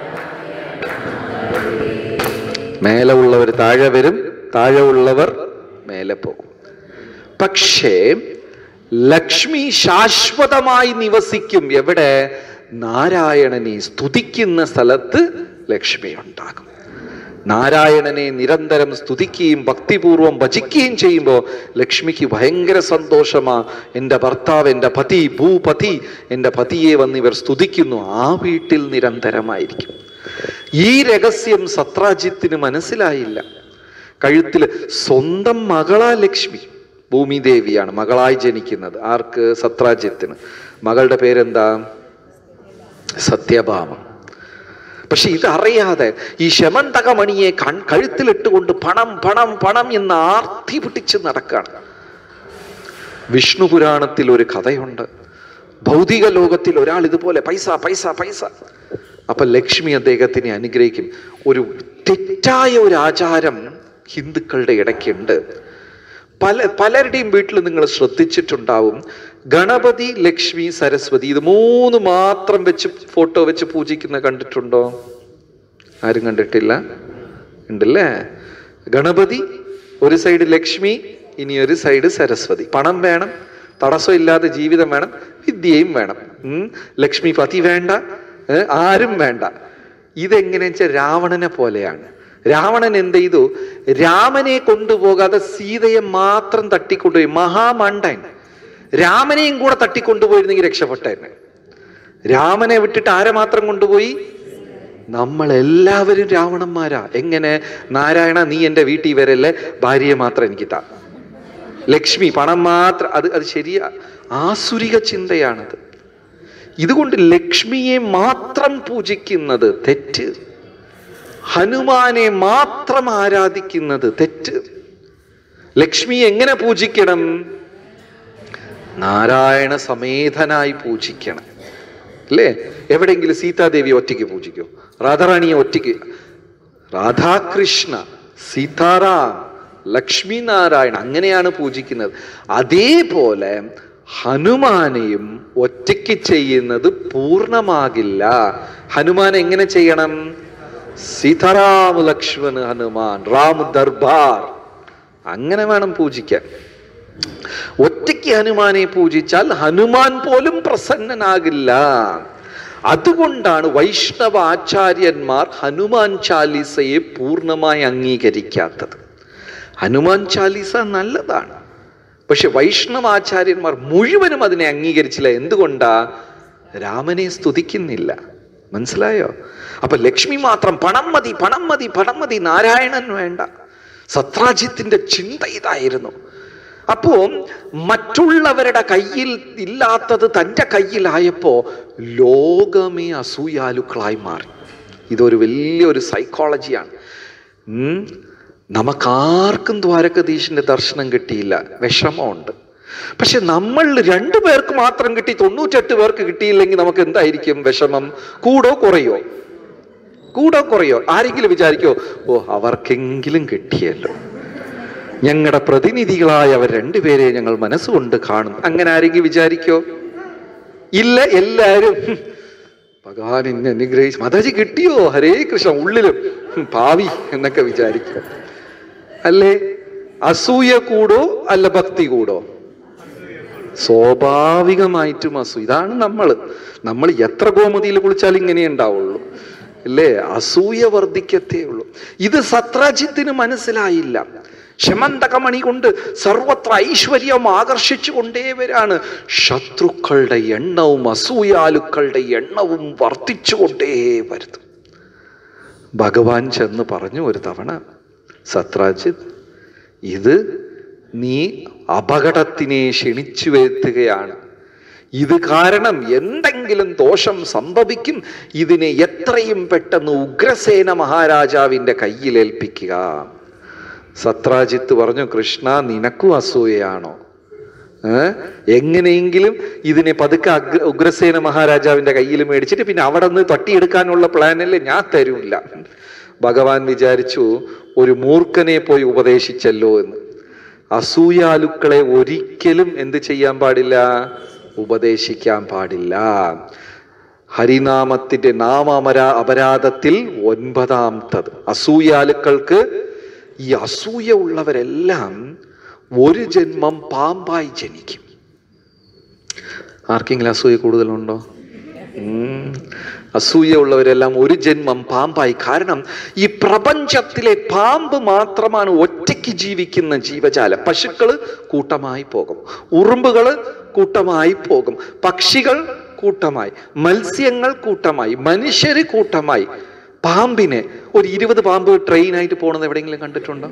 മേലെ ഉള്ളവർ താഴെ വരും താഴെ ഉള്ളവർ മേലെ പോകും പക്ഷേ ലക്ഷ്മി ശാശ്വതമായി നിവസിക്കും എവിടെ നാരായണനെ സ്തുതിക്കുന്ന സ്ഥലത്ത് ലക്ഷ്മി ഉണ്ടാകും നാരായണനെ നിരന്തരം സ്തുതിക്കുകയും ഭക്തിപൂർവം ഭജിക്കുകയും ചെയ്യുമ്പോൾ ലക്ഷ്മിക്ക് ഭയങ്കര സന്തോഷമാ എൻ്റെ ഭർത്താവ് എൻ്റെ പതി ഭൂപതി എൻ്റെ പതിയെ വന്ന് ഇവർ സ്തുതിക്കുന്നു ആ വീട്ടിൽ നിരന്തരമായിരിക്കും ഈ രഹസ്യം സത്രാജിത്തിന് മനസ്സിലായില്ല കഴുത്തിൽ സ്വന്തം മകളാ ലക്ഷ്മി ഭൂമിദേവിയാണ് മകളായി ജനിക്കുന്നത് ആർക്ക് സത്രാജിത്തിന് മകളുടെ പേരെന്താ സത്യഭാമ പക്ഷെ ഇതറിയാതെ ഈ ശമന്തകമണിയെ കൺ കഴുത്തിലിട്ടുകൊണ്ട് പണം പണം പണം എന്ന് ആർത്തി പിടിച്ച് നടക്കാണ് വിഷ്ണു പുരാണത്തിൽ ഒരു കഥയുണ്ട് ഭൗതിക ലോകത്തിൽ ഒരാൾ ഇതുപോലെ പൈസ പൈസ പൈസ അപ്പൊ ലക്ഷ്മി അദ്ദേഹത്തിനെ അനുഗ്രഹിക്കും ഒരു തെറ്റായ ഒരു ആചാരം ഹിന്ദുക്കളുടെ ഇടയ്ക്കുണ്ട് പല പലരുടെയും വീട്ടിൽ നിങ്ങൾ ശ്രദ്ധിച്ചിട്ടുണ്ടാവും ഗണപതി ലക്ഷ്മി സരസ്വതി ഇത് മൂന്ന് മാത്രം വെച്ച് ഫോട്ടോ വെച്ച് പൂജിക്കുന്ന കണ്ടിട്ടുണ്ടോ ആരും കണ്ടിട്ടില്ല ഉണ്ടല്ലേ ഗണപതി ഒരു സൈഡ് ലക്ഷ്മി ഇനി ഒരു സൈഡ് സരസ്വതി പണം വേണം തടസ്സമില്ലാതെ ജീവിതം വേണം വിദ്യയും വേണം ഉം. ലക്ഷ്മി പതി വേണ്ട ഏ, ആരും വേണ്ട ഇതെങ്ങനെ വെച്ചാൽ രാവണനെ പോലെയാണ് രാവണൻ എന്ത് ചെയ്തു രാമനെ കൊണ്ടുപോകാതെ സീതയെ മാത്രം തട്ടിക്കൊണ്ടുപോയി മഹാമണ്ടൻ രാമനെയും കൂടെ തട്ടിക്കൊണ്ടുപോയിരുന്നെങ്കിൽ രക്ഷപ്പെട്ടേനെ രാമനെ വിട്ടിട്ട് ആരെ മാത്രം കൊണ്ടുപോയി നമ്മൾ എല്ലാവരും രാവണന്മാരാ എങ്ങനെ നാരായണ നീ എൻ്റെ വീട്ടിൽ വരല്ലേ ഭാര്യയെ മാത്രം എനിക്ക് താ ലക്ഷ്മി പണം മാത്രം അത് അത് ശരിയാ ആസുരിക ചിന്തയാണത് ഇതുകൊണ്ട് ലക്ഷ്മിയെ മാത്രം പൂജിക്കുന്നത് തെറ്റ് ഹനുമാനെ മാത്രം ആരാധിക്കുന്നത് തെറ്റ് ലക്ഷ്മി എങ്ങനെ പൂജിക്കണം നാരായണ സമേതനായി പൂജിക്കണം അല്ലേ എവിടെയെങ്കിലും സീതാദേവി ഒറ്റയ്ക്ക് പൂജിക്കോ രാധാറാണിയെ ഒറ്റയ്ക്ക് രാധാകൃഷ്ണ സീതാറാം ലക്ഷ്മി നാരായണ അങ്ങനെയാണ് പൂജിക്കുന്നത് അതേപോലെ ഹനുമാനെയും ഒറ്റയ്ക്ക് ചെയ്യുന്നത് പൂർണ്ണമാകില്ല ഹനുമാൻ എങ്ങനെ ചെയ്യണം സീതാറാം ലക്ഷ്മൺ ഹനുമാൻ റാം ദർബാർ അങ്ങനെ വേണം പൂജിക്കാൻ ഒറ്റയ്ക്ക് ഹനുമാനെ പൂജിച്ചാൽ ഹനുമാൻ പോലും പ്രസന്നനാകില്ല അതുകൊണ്ടാണ് വൈഷ്ണവ ആചാര്യന്മാർ ഹനുമാൻ ചാലീസയെ പൂർണ്ണമായി അംഗീകരിക്കാത്തത് ഹനുമാൻ ചാലീസ നല്ലതാണ് പക്ഷെ വൈഷ്ണവ ആചാര്യന്മാർ മുഴുവനും അതിനെ അംഗീകരിച്ചില്ല എന്തുകൊണ്ടാ രാമനെ സ്തുതിക്കുന്നില്ല മനസ്സിലായോ അപ്പൊ ലക്ഷ്മി മാത്രം പണം മതി പണം മതി പണം മതി നാരായണൻ വേണ്ട സത്രാജിത്തിന്റെ ചിന്ത ഇതായിരുന്നു അപ്പോ മറ്റുള്ളവരുടെ കയ്യിൽ ഇല്ലാത്തത് തൻ്റെ കയ്യിലായപ്പോ ലോകമേ അസൂയാലുക്കളായി മാറി ഇതൊരു വലിയൊരു സൈക്കോളജിയാണ് ഉം. നമുക്കാർക്കും ദ്വാരകധീശന്റെ ദർശനം കിട്ടിയില്ല വിഷമമുണ്ട് പക്ഷെ നമ്മൾ രണ്ടു പേർക്ക് മാത്രം കിട്ടി തൊണ്ണൂറ്റെട്ട് പേർക്ക് കിട്ടിയില്ലെങ്കിൽ നമുക്ക് എന്തായിരിക്കും വിഷമം കൂടോ കുറയോ കൂടോ കുറയോ ആരെങ്കിലും വിചാരിക്കോ ഓ അവർക്കെങ്കിലും കിട്ടിയല്ലോ ഞങ്ങളുടെ പ്രതിനിധികളായ അവർ രണ്ടുപേരെ ഞങ്ങൾ മനസ്സുകൊണ്ട് കാണും അങ്ങനെ ആരെങ്കിലും വിചാരിക്കോ ഇല്ല എല്ലാരും ഹും, ഭഗവാൻ എന്നെ അനുഗ്രഹിച്ചു മാതാജി കിട്ടിയോ ഹരേ കൃഷ്ണ ഉള്ളിലും ഹും, ഭാവി എന്നൊക്കെ വിചാരിക്കും അല്ലേ അസൂയ കൂടോ അല്ല ഭക്തി കൂടോ സ്വാഭാവികമായിട്ടും അസൂ ഇതാണ് നമ്മൾ നമ്മൾ എത്ര ഗോമതിയിൽ കുളിച്ചാലും ഇങ്ങനെ ഉണ്ടാവുള്ളൂ അല്ലേ അസൂയ വർദ്ധിക്കത്തേ ഉള്ളൂ ഇത് സത്രാജിത്തിന് മനസ്സിലായില്ല ശമന്തകമണി കൊണ്ട് സർവത്ര ഐശ്വര്യം ആകർഷിച്ചു കൊണ്ടേവരാണ് ശത്രുക്കളുടെ എണ്ണവും അസൂയാലുക്കളുടെ എണ്ണവും വർദ്ധിച്ചുകൊണ്ടേ വരുന്നു ഭഗവാൻ ചെന്ന് പറഞ്ഞു ഒരു തവണ സത്രാജിത്ത് ഇത് നീ അപകടത്തിനെ ക്ഷണിച്ചു വരുത്തുകയാണ് ഇത് കാരണം എന്തെങ്കിലും ദോഷം സംഭവിക്കും ഇതിനെ എത്രയും പെട്ടെന്ന് ഉഗ്രസേന മഹാരാജാവിൻ്റെ കയ്യിൽ ഏൽപ്പിക്കുക സത്രാജിത്ത് പറഞ്ഞു കൃഷ്ണ നിനക്കും അസൂയയാണോ ഏ? എങ്ങനെയെങ്കിലും ഇതിനെ പതുക്കെ അഗ്ര ഉഗ്രസേന മഹാരാജാവിന്റെ കയ്യിൽ മേടിച്ചിട്ട് പിന്നെ അവിടെ നിന്ന് തട്ടിയെടുക്കാനുള്ള പ്ലാനല്ലേ ഞാൻ തരൂല്ല ഭഗവാൻ വിചാരിച്ചു ഒരു മൂർഖനെ പോയി ഉപദേശിച്ചല്ലോ എന്ന് അസൂയാലുക്കളെ ഒരിക്കലും എന്ത് ചെയ്യാൻ പാടില്ല ഉപദേശിക്കാൻ പാടില്ല ഹരിനാമത്തിന്റെ നാമമരാ അപരാധത്തിൽ ഒൻപതാമത്തത് അസൂയാലുക്കൾക്ക് ഈ അസൂയ ഉള്ളവരെല്ലാം ഒരു ജന്മം പാമ്പായി ജനിക്കും ആർക്കെങ്കിലും അസൂയ കൂടുതലുണ്ടോ ഉം. അസൂയ ഉള്ളവരെല്ലാം ഒരു ജന്മം പാമ്പായി കാരണം ഈ പ്രപഞ്ചത്തിലെ പാമ്പ് മാത്രമാണ് ഒറ്റയ്ക്ക് ജീവിക്കുന്ന ജീവജാലം പശുക്കള് കൂട്ടമായി പോകും ഉറുമ്പുകള് കൂട്ടമായി പോകും പക്ഷികൾ കൂട്ടമായി മത്സ്യങ്ങൾ കൂട്ടമായി മനുഷ്യര് കൂട്ടമായി പാമ്പിനെ ഒരു ഇരുപത് പാമ്പ് ട്രെയിനായിട്ട് പോണത് എവിടെയെങ്കിലും കണ്ടിട്ടുണ്ടോ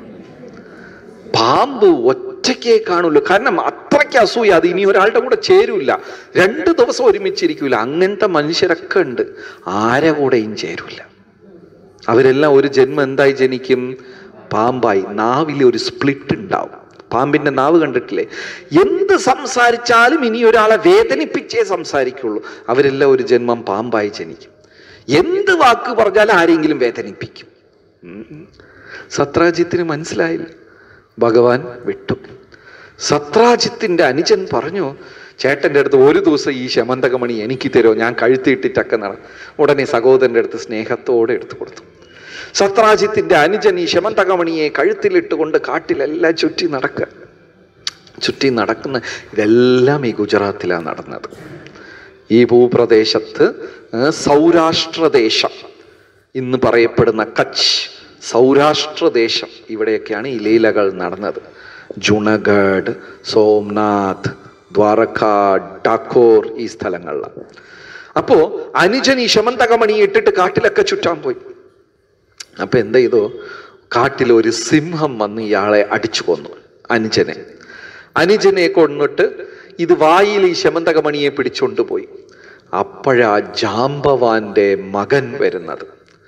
പാമ്പ് ഒറ്റയ്ക്കേ കാണുള്ളൂ കാരണം അത്രയ്ക്ക് അസൂയ അത് ഇനി ഒരാളുടെ കൂടെ ചേരൂല രണ്ട് ദിവസം ഒരുമിച്ചിരിക്കൂല അങ്ങനത്തെ മനുഷ്യരൊക്കെ ഉണ്ട് ആരെ കൂടെയും ചേരൂല അവരെല്ലാം ഒരു ജന്മം എന്തായി ജനിക്കും പാമ്പായി നാവിൽ ഒരു സ്പ്ലിറ്റ് ഉണ്ടാവും പാമ്പിന്റെ നാവ് കണ്ടിട്ടില്ലേ എന്ത് സംസാരിച്ചാലും ഇനി ഒരാളെ വേദനിപ്പിച്ചേ സംസാരിക്കുള്ളൂ അവരെല്ലാം ഒരു ജന്മം പാമ്പായി ജനിക്കും എന്ത് വാക്ക് പറഞ്ഞാലും ആരെങ്കിലും വേദനിപ്പിക്കും ഉം. സത്രാജിത്തിന് മനസ്സിലായില്ല ഭഗവാൻ വിട്ടു സത്രാജിത്തിന്റെ അനുജൻ പറഞ്ഞു ചേട്ടൻ്റെ അടുത്ത് ഒരു ദിവസം ഈ ശമന്തകമണി എനിക്ക് തരുമോ ഞാൻ കഴുത്തിയിട്ടിട്ടൊക്കെ നട ഉടനെ സഹോദരൻ്റെ അടുത്ത് സ്നേഹത്തോടെ എടുത്തു കൊടുത്തു സത്രാജിത്തിന്റെ അനുജൻ ഈ ശമന്തകമണിയെ കഴുത്തിലിട്ടുകൊണ്ട് കാട്ടിലെല്ലാം ചുറ്റി നടക്കുക ചുറ്റി നടക്കുന്ന ഇതെല്ലാം ഈ ഗുജറാത്തിലാണ് നടന്നത് ഈ ഭൂപ്രദേശത്ത് ഏർ സൗരാഷ്ട്രദേശം ഇന്ന് പറയപ്പെടുന്ന കച്ച് സൗരാഷ്ട്രദേശം ഇവിടെയൊക്കെയാണ് ഈ ലീലകൾ നടന്നത് ജുണഗഡ് സോംനാഥ് ദ്വാരക ഡാക്കോർ ഈ സ്ഥലങ്ങളിലാണ് അപ്പോ അനുജൻ ഈ ശമന്തകമണി ഇട്ടിട്ട് കാട്ടിലൊക്കെ ചുറ്റാൻ പോയി അപ്പൊ എന്ത് ചെയ്തു കാട്ടിൽ ഒരു സിംഹം വന്ന് ഇയാളെ അടിച്ചു കൊന്നു അനുജനെ അനുജനെ കൊന്നിട്ട് ഇത് വായിൽ ഈ ശമന്തകമണിയെ പിടിച്ചുകൊണ്ട് പോയി അപ്പോഴാ ജാമ്പവാന്റെ മകൻ വരുന്നത്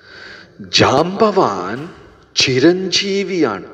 ജാമ്പവാൻ ചിരഞ്ജീവിയാണ്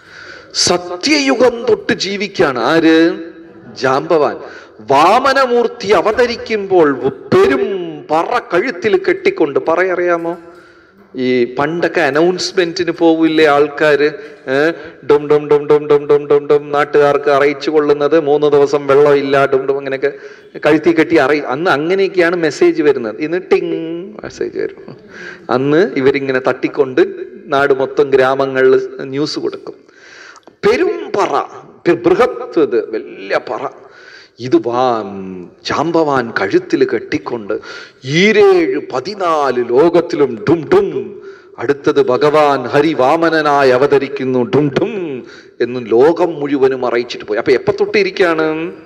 സത്യയുഗം തൊട്ട് ജീവിക്കാണ് ആര് ജാമ്പവാൻ വാമനമൂർത്തി അവതരിക്കുമ്പോൾ പെരും പറ കഴുത്തിൽ കെട്ടിക്കൊണ്ട് പറയറിയാമോ ഈ പണ്ടൊക്കെ അനൗൺസ്മെന്റിന് പോവില്ലേ ആൾക്കാര് ഏഹ് ഡും ഡും ഡും ഡും ഡും ഡും ഡും ഡും നാട്ടുകാർക്ക് അറിയിച്ചു കൊള്ളുന്നത് മൂന്ന് ദിവസം വെള്ളമില്ല ഡും ഡും അങ്ങനെയൊക്കെ കഴുത്തി കെട്ടി അറിയി അന്ന് അങ്ങനെയൊക്കെയാണ് മെസ്സേജ് വരുന്നത് ഇന്ന് ടിങ് മെസ്സേജ് വരും അന്ന് ഇവരിങ്ങനെ തട്ടിക്കൊണ്ട് നാട് മൊത്തം ഗ്രാമങ്ങളിൽ ന്യൂസ് കൊടുക്കും പെരും പറ പെ- ബൃഹത്ത് ഇത് വലിയ പറ ഇത് വാ ചാമ്പവാൻ കഴുത്തിൽ കെട്ടിക്കൊണ്ട് ഈരേഴ് പതിനാല് ലോകത്തിലും ഡും ഡും അടുത്തത് ഭഗവാൻ ഹരിവാമനനായി അവതരിക്കുന്നു ഡും ഡും എന്ന് ലോകം മുഴുവനും അറിയിച്ചിട്ട് പോയി അപ്പൊ എപ്പോ തൊട്ടിരിക്കാണ്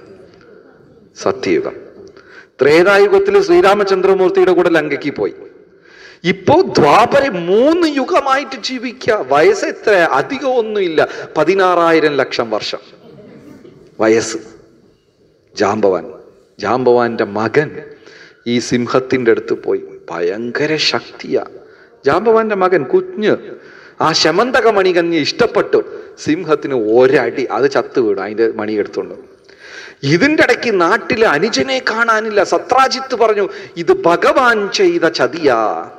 സത്യയുഗം ത്രേതായുഗത്തിൽ ശ്രീരാമചന്ദ്രമൂർത്തിയുടെ കൂടെ ലങ്കയ്ക്ക് പോയി ഇപ്പോ ദ്വാപര മൂന്ന് യുഗമായിട്ട് ജീവിക്കുക വയസ്സ് എത്ര അധികം ഒന്നുമില്ല പതിനാറായിരം ലക്ഷം വർഷം വയസ്സ് ജാമ്പവാൻ ജാമ്പവാന്റെ മകൻ ഈ സിംഹത്തിന്റെ അടുത്ത് പോയി ഭയങ്കര ശക്തിയാ ജാമ്പവാന്റെ മകൻ കുഞ്ഞ് ആ ശമന്തക മണി കഞ്ഞി ഇഷ്ടപ്പെട്ടു സിംഹത്തിന് ഒരടി അത് ചത്തു വീണു അതിന്റെ മണി എടുത്തുകൊണ്ട് ഇതിന്റെ ഇടയ്ക്ക് നാട്ടിലെ അനുജനെ കാണാനില്ല സത്രാജിത്ത് പറഞ്ഞു ഇത് ഭഗവാൻ ചെയ്ത ചതിയാ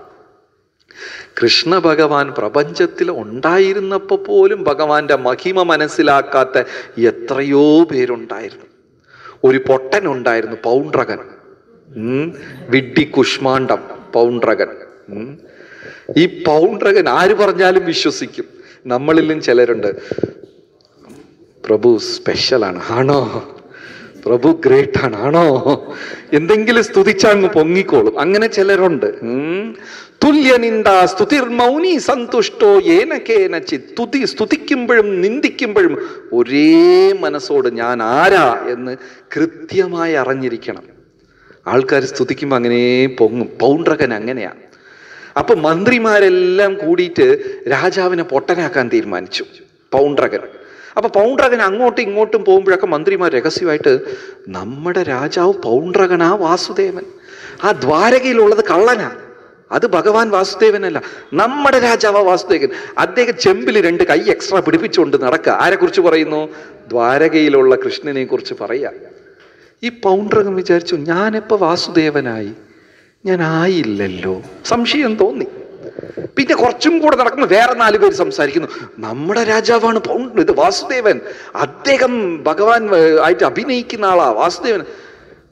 കൃഷ്ണ ഭഗവാൻ പ്രപഞ്ചത്തിൽ ഉണ്ടായിരുന്നപ്പോ പോലും ഭഗവാന്റെ മഹിമ മനസ്സിലാക്കാത്ത എത്രയോ പേരുണ്ടായിരുന്നു ഒരു പൊട്ടൻ ഉണ്ടായിരുന്നു പൗണ്ട്രകൻ ഉം. വിഡ്ഢി കുഷ്മാണ്ഡം പൗണ്ട്രകൻ ഉം. ഈ പൗണ്ട്രകൻ ആര് പറഞ്ഞാലും വിശ്വസിക്കും നമ്മളിലും ചിലരുണ്ട് പ്രഭു സ്പെഷ്യലാണ് ആണോ പ്രഭു ഗ്രേറ്റ് ആണ് ആണോ എന്തെങ്കിലും സ്തുതിച്ചങ്ങ് പൊങ്ങിക്കോളും അങ്ങനെ ചിലരുണ്ട് ഉം. തുല്യനിന്ദ സ്തുതിർ മൗനി സന്തുഷ്ടോ ഏന കേനച്ചി തുതി സ്തുതിക്കുമ്പോഴും നിന്ദിക്കുമ്പോഴും ഒരേ മനസ്സോട് ഞാൻ ആരാ എന്ന് കൃത്യമായി അറിഞ്ഞിരിക്കണം ആൾക്കാർ സ്തുതിക്കുമ്പോൾ അങ്ങനെ പൊങ്ങും പൗണ്ട്രകൻ അങ്ങനെയാ അപ്പൊ മന്ത്രിമാരെല്ലാം കൂടിയിട്ട് രാജാവിനെ പൊട്ടനാക്കാൻ തീരുമാനിച്ചു പൗണ്ട്രകൻ അപ്പൊ പൗണ്ട്രകൻ അങ്ങോട്ടും ഇങ്ങോട്ടും പോകുമ്പോഴൊക്കെ മന്ത്രിമാർ രഹസ്യമായിട്ട് നമ്മുടെ രാജാവ് പൗണ്ട്രകനാ വാസുദേവൻ ആ ദ്വാരകയിലുള്ളത് കള്ളനാ അത് ഭഗവാൻ വാസുദേവനല്ല നമ്മുടെ രാജാവ് വാസുദേവൻ അദ്ദേഹം ചെമ്പിൽ രണ്ട് കൈ എക്സ്ട്രാ പിടിപ്പിച്ചുകൊണ്ട് നടക്കുക ആരെ കുറിച്ച് പറയുന്നു ദ്വാരകയിലുള്ള കൃഷ്ണനെ കുറിച്ച് പറയാ ഈ പൗണ്ട്രകൻ വിചാരിച്ചു ഞാനെപ്പോ വാസുദേവനായി ഞാൻ ആയില്ലല്ലോ സംശയം തോന്നി പിന്നെ കുറച്ചും കൂടെ നടക്കുമ്പോൾ വേറെ നാല് പേര് സംസാരിക്കുന്നു നമ്മുടെ രാജാവാണ് പൗണ്ട് ഇത് വാസുദേവൻ അദ്ദേഹം ഭഗവാൻ ഏർ, ആയിട്ട് അഭിനയിക്കുന്ന ആളാ വാസുദേവൻ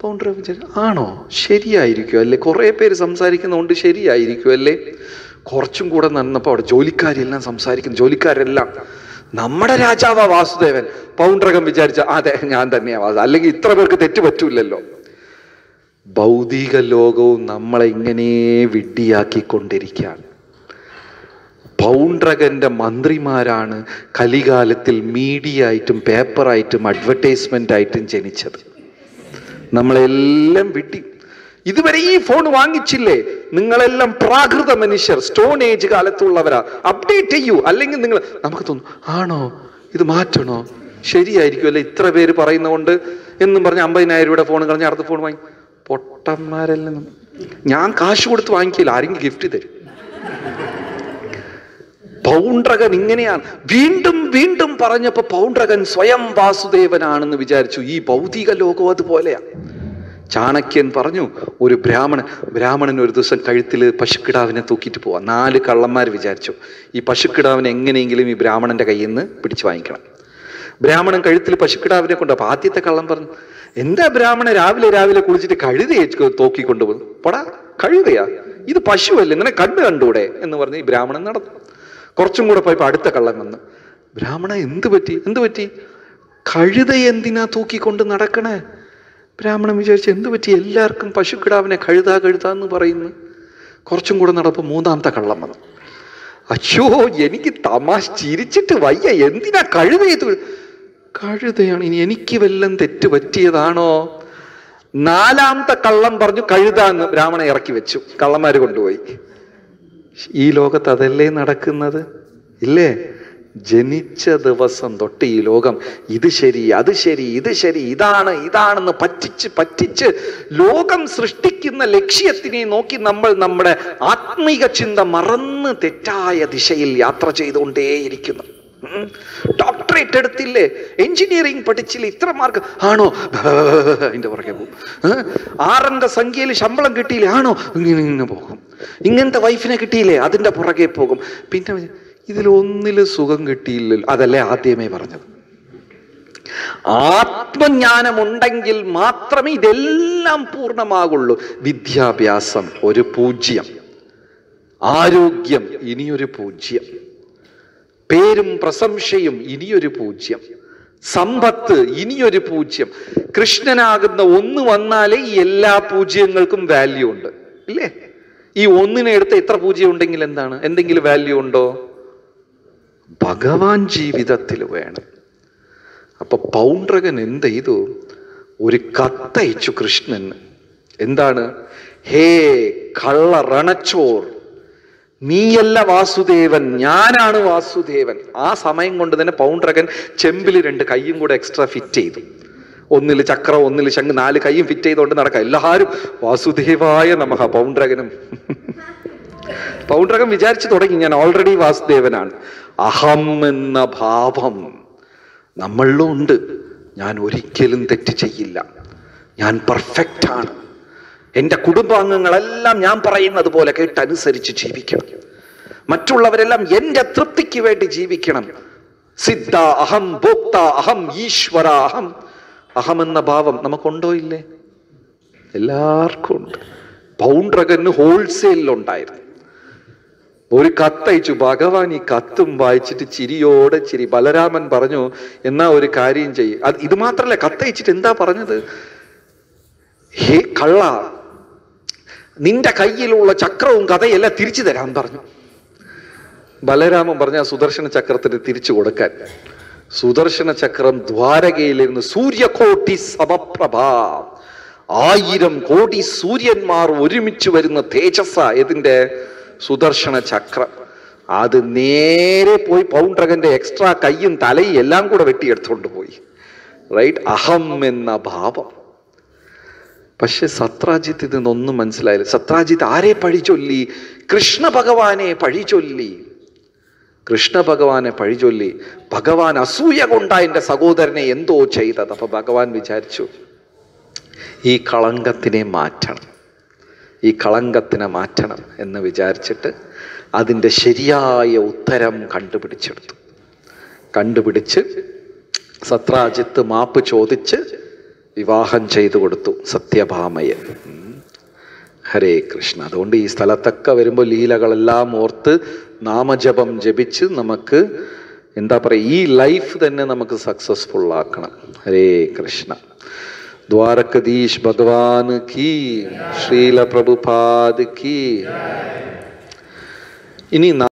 പൗണ്ടർ വിചാരിച്ചു ആണോ ശരിയായിരിക്കും അല്ലേ കുറേ പേര് സംസാരിക്കുന്നതുകൊണ്ട് ശരിയായിരിക്കും അല്ലേ കുറച്ചും കൂടെ നന്നപ്പോൾ അവിടെ ജോലിക്കാരെല്ലാം സംസാരിക്കുന്നു ജോലിക്കാരെല്ലാം നമ്മുടെ രാജാവാ വാസുദേവൻ പൗണ്ട്രകം വിചാരിച്ച അതെ ഞാൻ തന്നെയാ വാസു അല്ലെങ്കിൽ ഇത്ര പേർക്ക് തെറ്റ് പറ്റൂലല്ലോ ഭൗതിക ലോകവും നമ്മളെ ഇങ്ങനെ വിഡ്ഢിയാക്കിക്കൊണ്ടിരിക്കുകയാണ് പൗണ്ട്രകന്റെ മന്ത്രിമാരാണ് കലികാലത്തിൽ മീഡിയ ആയിട്ടും പേപ്പറായിട്ടും അഡ്വർടൈസ്മെന്റ് ആയിട്ടും ജനിച്ചത് നമ്മളെല്ലാം വിട്ടി ഇതുവരെ ഈ ഫോൺ വാങ്ങിച്ചില്ലേ നിങ്ങളെല്ലാം പ്രാകൃത മനുഷ്യർ സ്റ്റോൺ ഏജ് കാലത്തുള്ളവരാ അപ്ഡേറ്റ് ചെയ്യൂ അല്ലെങ്കിൽ നിങ്ങൾ നമുക്ക് തോന്നും ആണോ ഇത് മാറ്റണോ ശരിയായിരിക്കും അല്ലെ ഇത്ര പേര് പറയുന്നതുകൊണ്ട് എന്നും പറഞ്ഞ് അമ്പതിനായിരം രൂപയുടെ ഫോൺ കളഞ്ഞ് അടുത്ത ഫോൺ വാങ്ങി പൊട്ടന്മാരെല്ലാം നമ്മ- ഞാൻ കാശ് കൊടുത്ത് വാങ്ങിക്കില്ല ആരെങ്കിലും ഗിഫ്റ്റ് തരും പൗണ്ട്രകൻ ഇങ്ങനെയാണ് വീണ്ടും വീണ്ടും പറഞ്ഞപ്പോ പൗണ്ട്രകൻ സ്വയം വാസുദേവനാണെന്ന് വിചാരിച്ചു ഈ ഭൗതിക ലോകം അതുപോലെയാ ചാണക്യൻ പറഞ്ഞു ഒരു ബ്രാഹ്മണൻ ബ്രാഹ്മണൻ ഒരു ദിവസം കഴുത്തിൽ പശുക്കിടാവിനെ തൂക്കിയിട്ട് പോവാം നാല് കള്ളന്മാർ വിചാരിച്ചു ഈ പശുക്കിടാവിനെ എങ്ങനെയെങ്കിലും ഈ ബ്രാഹ്മണന്റെ കയ്യിൽ നിന്ന് പിടിച്ചു വാങ്ങിക്കണം ബ്രാഹ്മണൻ കഴുത്തിൽ പശുക്കിടാവിനെ കൊണ്ട് അപ്പൊ ആദ്യത്തെ കള്ളം പറഞ്ഞു എന്താ ബ്രാഹ്മണൻ രാവിലെ രാവിലെ കുളിച്ചിട്ട് കഴുതയെ തോക്കി കൊണ്ടുപോകുന്നു പടാ കഴുതയാ ഇത് പശുവല്ലേ ഇങ്ങനെ കണ്ടു കണ്ടൂടെ എന്ന് പറഞ്ഞ് ഈ ബ്രാഹ്മണൻ നടന്നു കുറച്ചും കൂടെ പോയപ്പോ അടുത്ത കള്ളം വന്ന് ബ്രാഹ്മണ എന്ത് പറ്റി എന്ത് പറ്റി കഴുത എന്തിനാ തൂക്കിക്കൊണ്ട് നടക്കണേ ബ്രാഹ്മണൻ വിചാരിച്ചു എന്ത് പറ്റി എല്ലാവർക്കും പശുക്കിടാവിനെ കഴുത കഴുത എന്ന് പറയുന്നു കുറച്ചും കൂടെ നടപ്പോ മൂന്നാമത്തെ കള്ളം വന്നു അയ്യോ എനിക്ക് തമാശ ചിരിച്ചിട്ട് വയ്യ എന്തിനാ കഴുതയത് കഴുതയാണ് ഇനി എനിക്ക് വല്ലം തെറ്റ് പറ്റിയതാണോ നാലാമത്തെ കള്ളം പറഞ്ഞു കഴുതാന്ന് ബ്രാഹ്മണൻ ഇറക്കി വെച്ചു കള്ളന്മാര് കൊണ്ടുപോയി ഈ ലോകത്ത് അതല്ലേ നടക്കുന്നത് ഇല്ലേ ജനിച്ച ദിവസം തൊട്ട് ഈ ലോകം ഇത് ശരി അത് ശരി ഇത് ശരി ഇതാണ് ഇതാണെന്ന് പറ്റിച്ച് പറ്റിച്ച് ലോകം സൃഷ്ടിക്കുന്ന ലക്ഷ്യത്തിനെ നോക്കി നമ്മൾ നമ്മുടെ ആത്മീക ചിന്ത മറന്ന് തെറ്റായ ദിശയിൽ യാത്ര ചെയ്തുകൊണ്ടേയിരിക്കുന്നു ഉം. ഡോക്ടറേറ്റ് എടുത്തില്ലേ എഞ്ചിനീയറിംഗ് പഠിച്ചില്ലേ ഇത്ര മാർക്ക് ആണോ അതിന്റെ പുറകെ പോകും ഏ? ആറിന്റെ സംഖ്യയിൽ ശമ്പളം കിട്ടിയില്ലേ ആണോ ഇങ്ങനെ ഇങ്ങനെ പോകും ഇങ്ങനത്തെ വൈഫിനെ കിട്ടിയില്ലേ അതിന്റെ പുറകെ പോകും പിന്നെ ഇതിലൊന്നില് സുഖം കിട്ടിയില്ലല്ലോ അതല്ലേ ആദ്യമേ പറഞ്ഞത് ആത്മജ്ഞാനമുണ്ടെങ്കിൽ മാത്രമേ ഇതെല്ലാം പൂർണ്ണമാകുള്ളൂ വിദ്യാഭ്യാസം ഒരു പൂജ്യം ആരോഗ്യം ഇനിയൊരു പൂജ്യം പേരും പ്രശംസയും ഇനിയൊരു പൂജ്യം സമ്പത്ത് ഇനിയൊരു പൂജ്യം കൃഷ്ണനാകുന്ന ഒന്ന് വന്നാലേ ഈ എല്ലാ പൂജ്യങ്ങൾക്കും വാല്യൂ ഉണ്ട് ഇല്ലേ ഈ ഒന്നിനെ എടുത്ത് എത്ര പൂജ്യം ഉണ്ടെങ്കിൽ എന്താണ് എന്തെങ്കിലും വാല്യൂ ഉണ്ടോ ഭഗവാൻ ജീവിതത്തിൽ വേണം അപ്പൊ പൗണ്ട്രകൻ എന്ത് ചെയ്തു ഒരു കത്തയച്ചു കൃഷ്ണന് എന്താണ് ഹേ കള്ള രണച്ചോർ നീയല്ല വാസുദേവൻ ഞാനാണ് വാസുദേവൻ ആ സമയം കൊണ്ട് തന്നെ പൗണ്ട്രകൻ ചെമ്പിൽ രണ്ട് കൈയും കൂടെ എക്സ്ട്രാ ഫിറ്റ് ചെയ്തു ഒന്നിൽ ചക്രം ഒന്നിൽ ശംഖ് നാല് കൈയും ഫിറ്റ് ചെയ്തുകൊണ്ട് നടക്കാം എല്ലാവരും വാസുദേവായ നമഹ പൗണ്ട്രകനും പൗണ്ട്രകൻ വിചാരിച്ചു തുടങ്ങി ഞാൻ ഓൾറെഡി വാസുദേവനാണ് അഹം എന്ന ഭാവം നമ്മളിലും ഉണ്ട് ഞാൻ ഒരിക്കലും തെറ്റ് ചെയ്യില്ല ഞാൻ പെർഫെക്റ്റ് ആണ് എൻ്റെ കുടുംബാംഗങ്ങളെല്ലാം ഞാൻ പറയുന്നത് പോലെ കേട്ടനുസരിച്ച് ജീവിക്കണം മറ്റുള്ളവരെല്ലാം എൻ്റെ തൃപ്തിക്ക് വേണ്ടി ജീവിക്കണം സിദ്ധ അഹം ഭോക്ത അഹം ഈശ്വര അഹം അഹം എന്ന ഭാവം നമുക്കുണ്ടോ ഇല്ലേ എല്ലാവർക്കും ഉണ്ട് പൗണ്ട്രകന് ഹോൾസെയിലുണ്ടായിരുന്നു ഒരു കത്തയച്ചു ഭഗവാൻ ഈ കത്തും വായിച്ചിട്ട് ചിരിയോടെ ചിരി ബലരാമൻ പറഞ്ഞു എന്നാ ഒരു കാര്യം ചെയ്യും അത് ഇത് മാത്രല്ല കത്തയച്ചിട്ട് എന്താ പറഞ്ഞത് ഹേ കള്ള നിന്റെ കയ്യിലുള്ള ചക്രവും കഥയെല്ലാം തിരിച്ചു തരാൻ പറഞ്ഞു ബലരാമൻ പറഞ്ഞ ആ സുദർശന ചക്രത്തിന് തിരിച്ചു കൊടുക്കാൻ സുദർശന ചക്രം ദ്വാരകയിലിരുന്ന് സൂര്യകോട്ടി സമപ്രഭ ആയിരം കോടി സൂര്യന്മാർ ഒരുമിച്ച് വരുന്ന തേജസ്സ ഇതിന്റെ സുദർശന ചക്രം അത് നേരെ പോയി പൗണ്ട്രകന്റെ എക്സ്ട്രാ കയ്യും തലയും എല്ലാം കൂടെ വെട്ടിയെടുത്തോണ്ട് പോയി റൈറ്റ് അഹം എന്ന ഭാവം പക്ഷെ സത്രാജിത്ത് ഇതിനൊന്നും മനസ്സിലായില്ല സത്രാജിത്ത് ആരെ പഴി ചൊല്ലി കൃഷ്ണ ഭഗവാനെ പഴി ചൊല്ലി കൃഷ്ണ ഭഗവാനെ പഴി ചൊല്ലി ഭഗവാൻ അസൂയ കൊണ്ടാ എൻ്റെ സഹോദരനെ എന്തോ ചെയ്തത് അപ്പൊ ഭഗവാൻ വിചാരിച്ചു ഈ കളങ്കത്തിനെ മാറ്റണം ഈ കളങ്കത്തിനെ മാറ്റണം എന്ന് വിചാരിച്ചിട്ട് അതിൻ്റെ ശരിയായ ഉത്തരം കണ്ടുപിടിച്ചെടുത്തു കണ്ടുപിടിച്ച് സത്രാജിത്ത് മാപ്പ് ചോദിച്ച് വിവാഹം ചെയ്തു കൊടുത്തു സത്യഭാമയെ ഉം. ഹരേ കൃഷ്ണ അതുകൊണ്ട് ഈ സ്ഥലത്തൊക്കെ വരുമ്പോൾ ലീലകളെല്ലാം ഓർത്ത് നാമജപം ജപിച്ച് നമുക്ക് എന്താ പറയുക ഈ ലൈഫ് തന്നെ നമുക്ക് സക്സസ്ഫുൾ ആക്കണം ഹരേ കൃഷ്ണ ദ്വാരകദീഷ് ഭഗവാൻ കീ ശ്രീല പ്രഭുപാദ് കീ ഇനി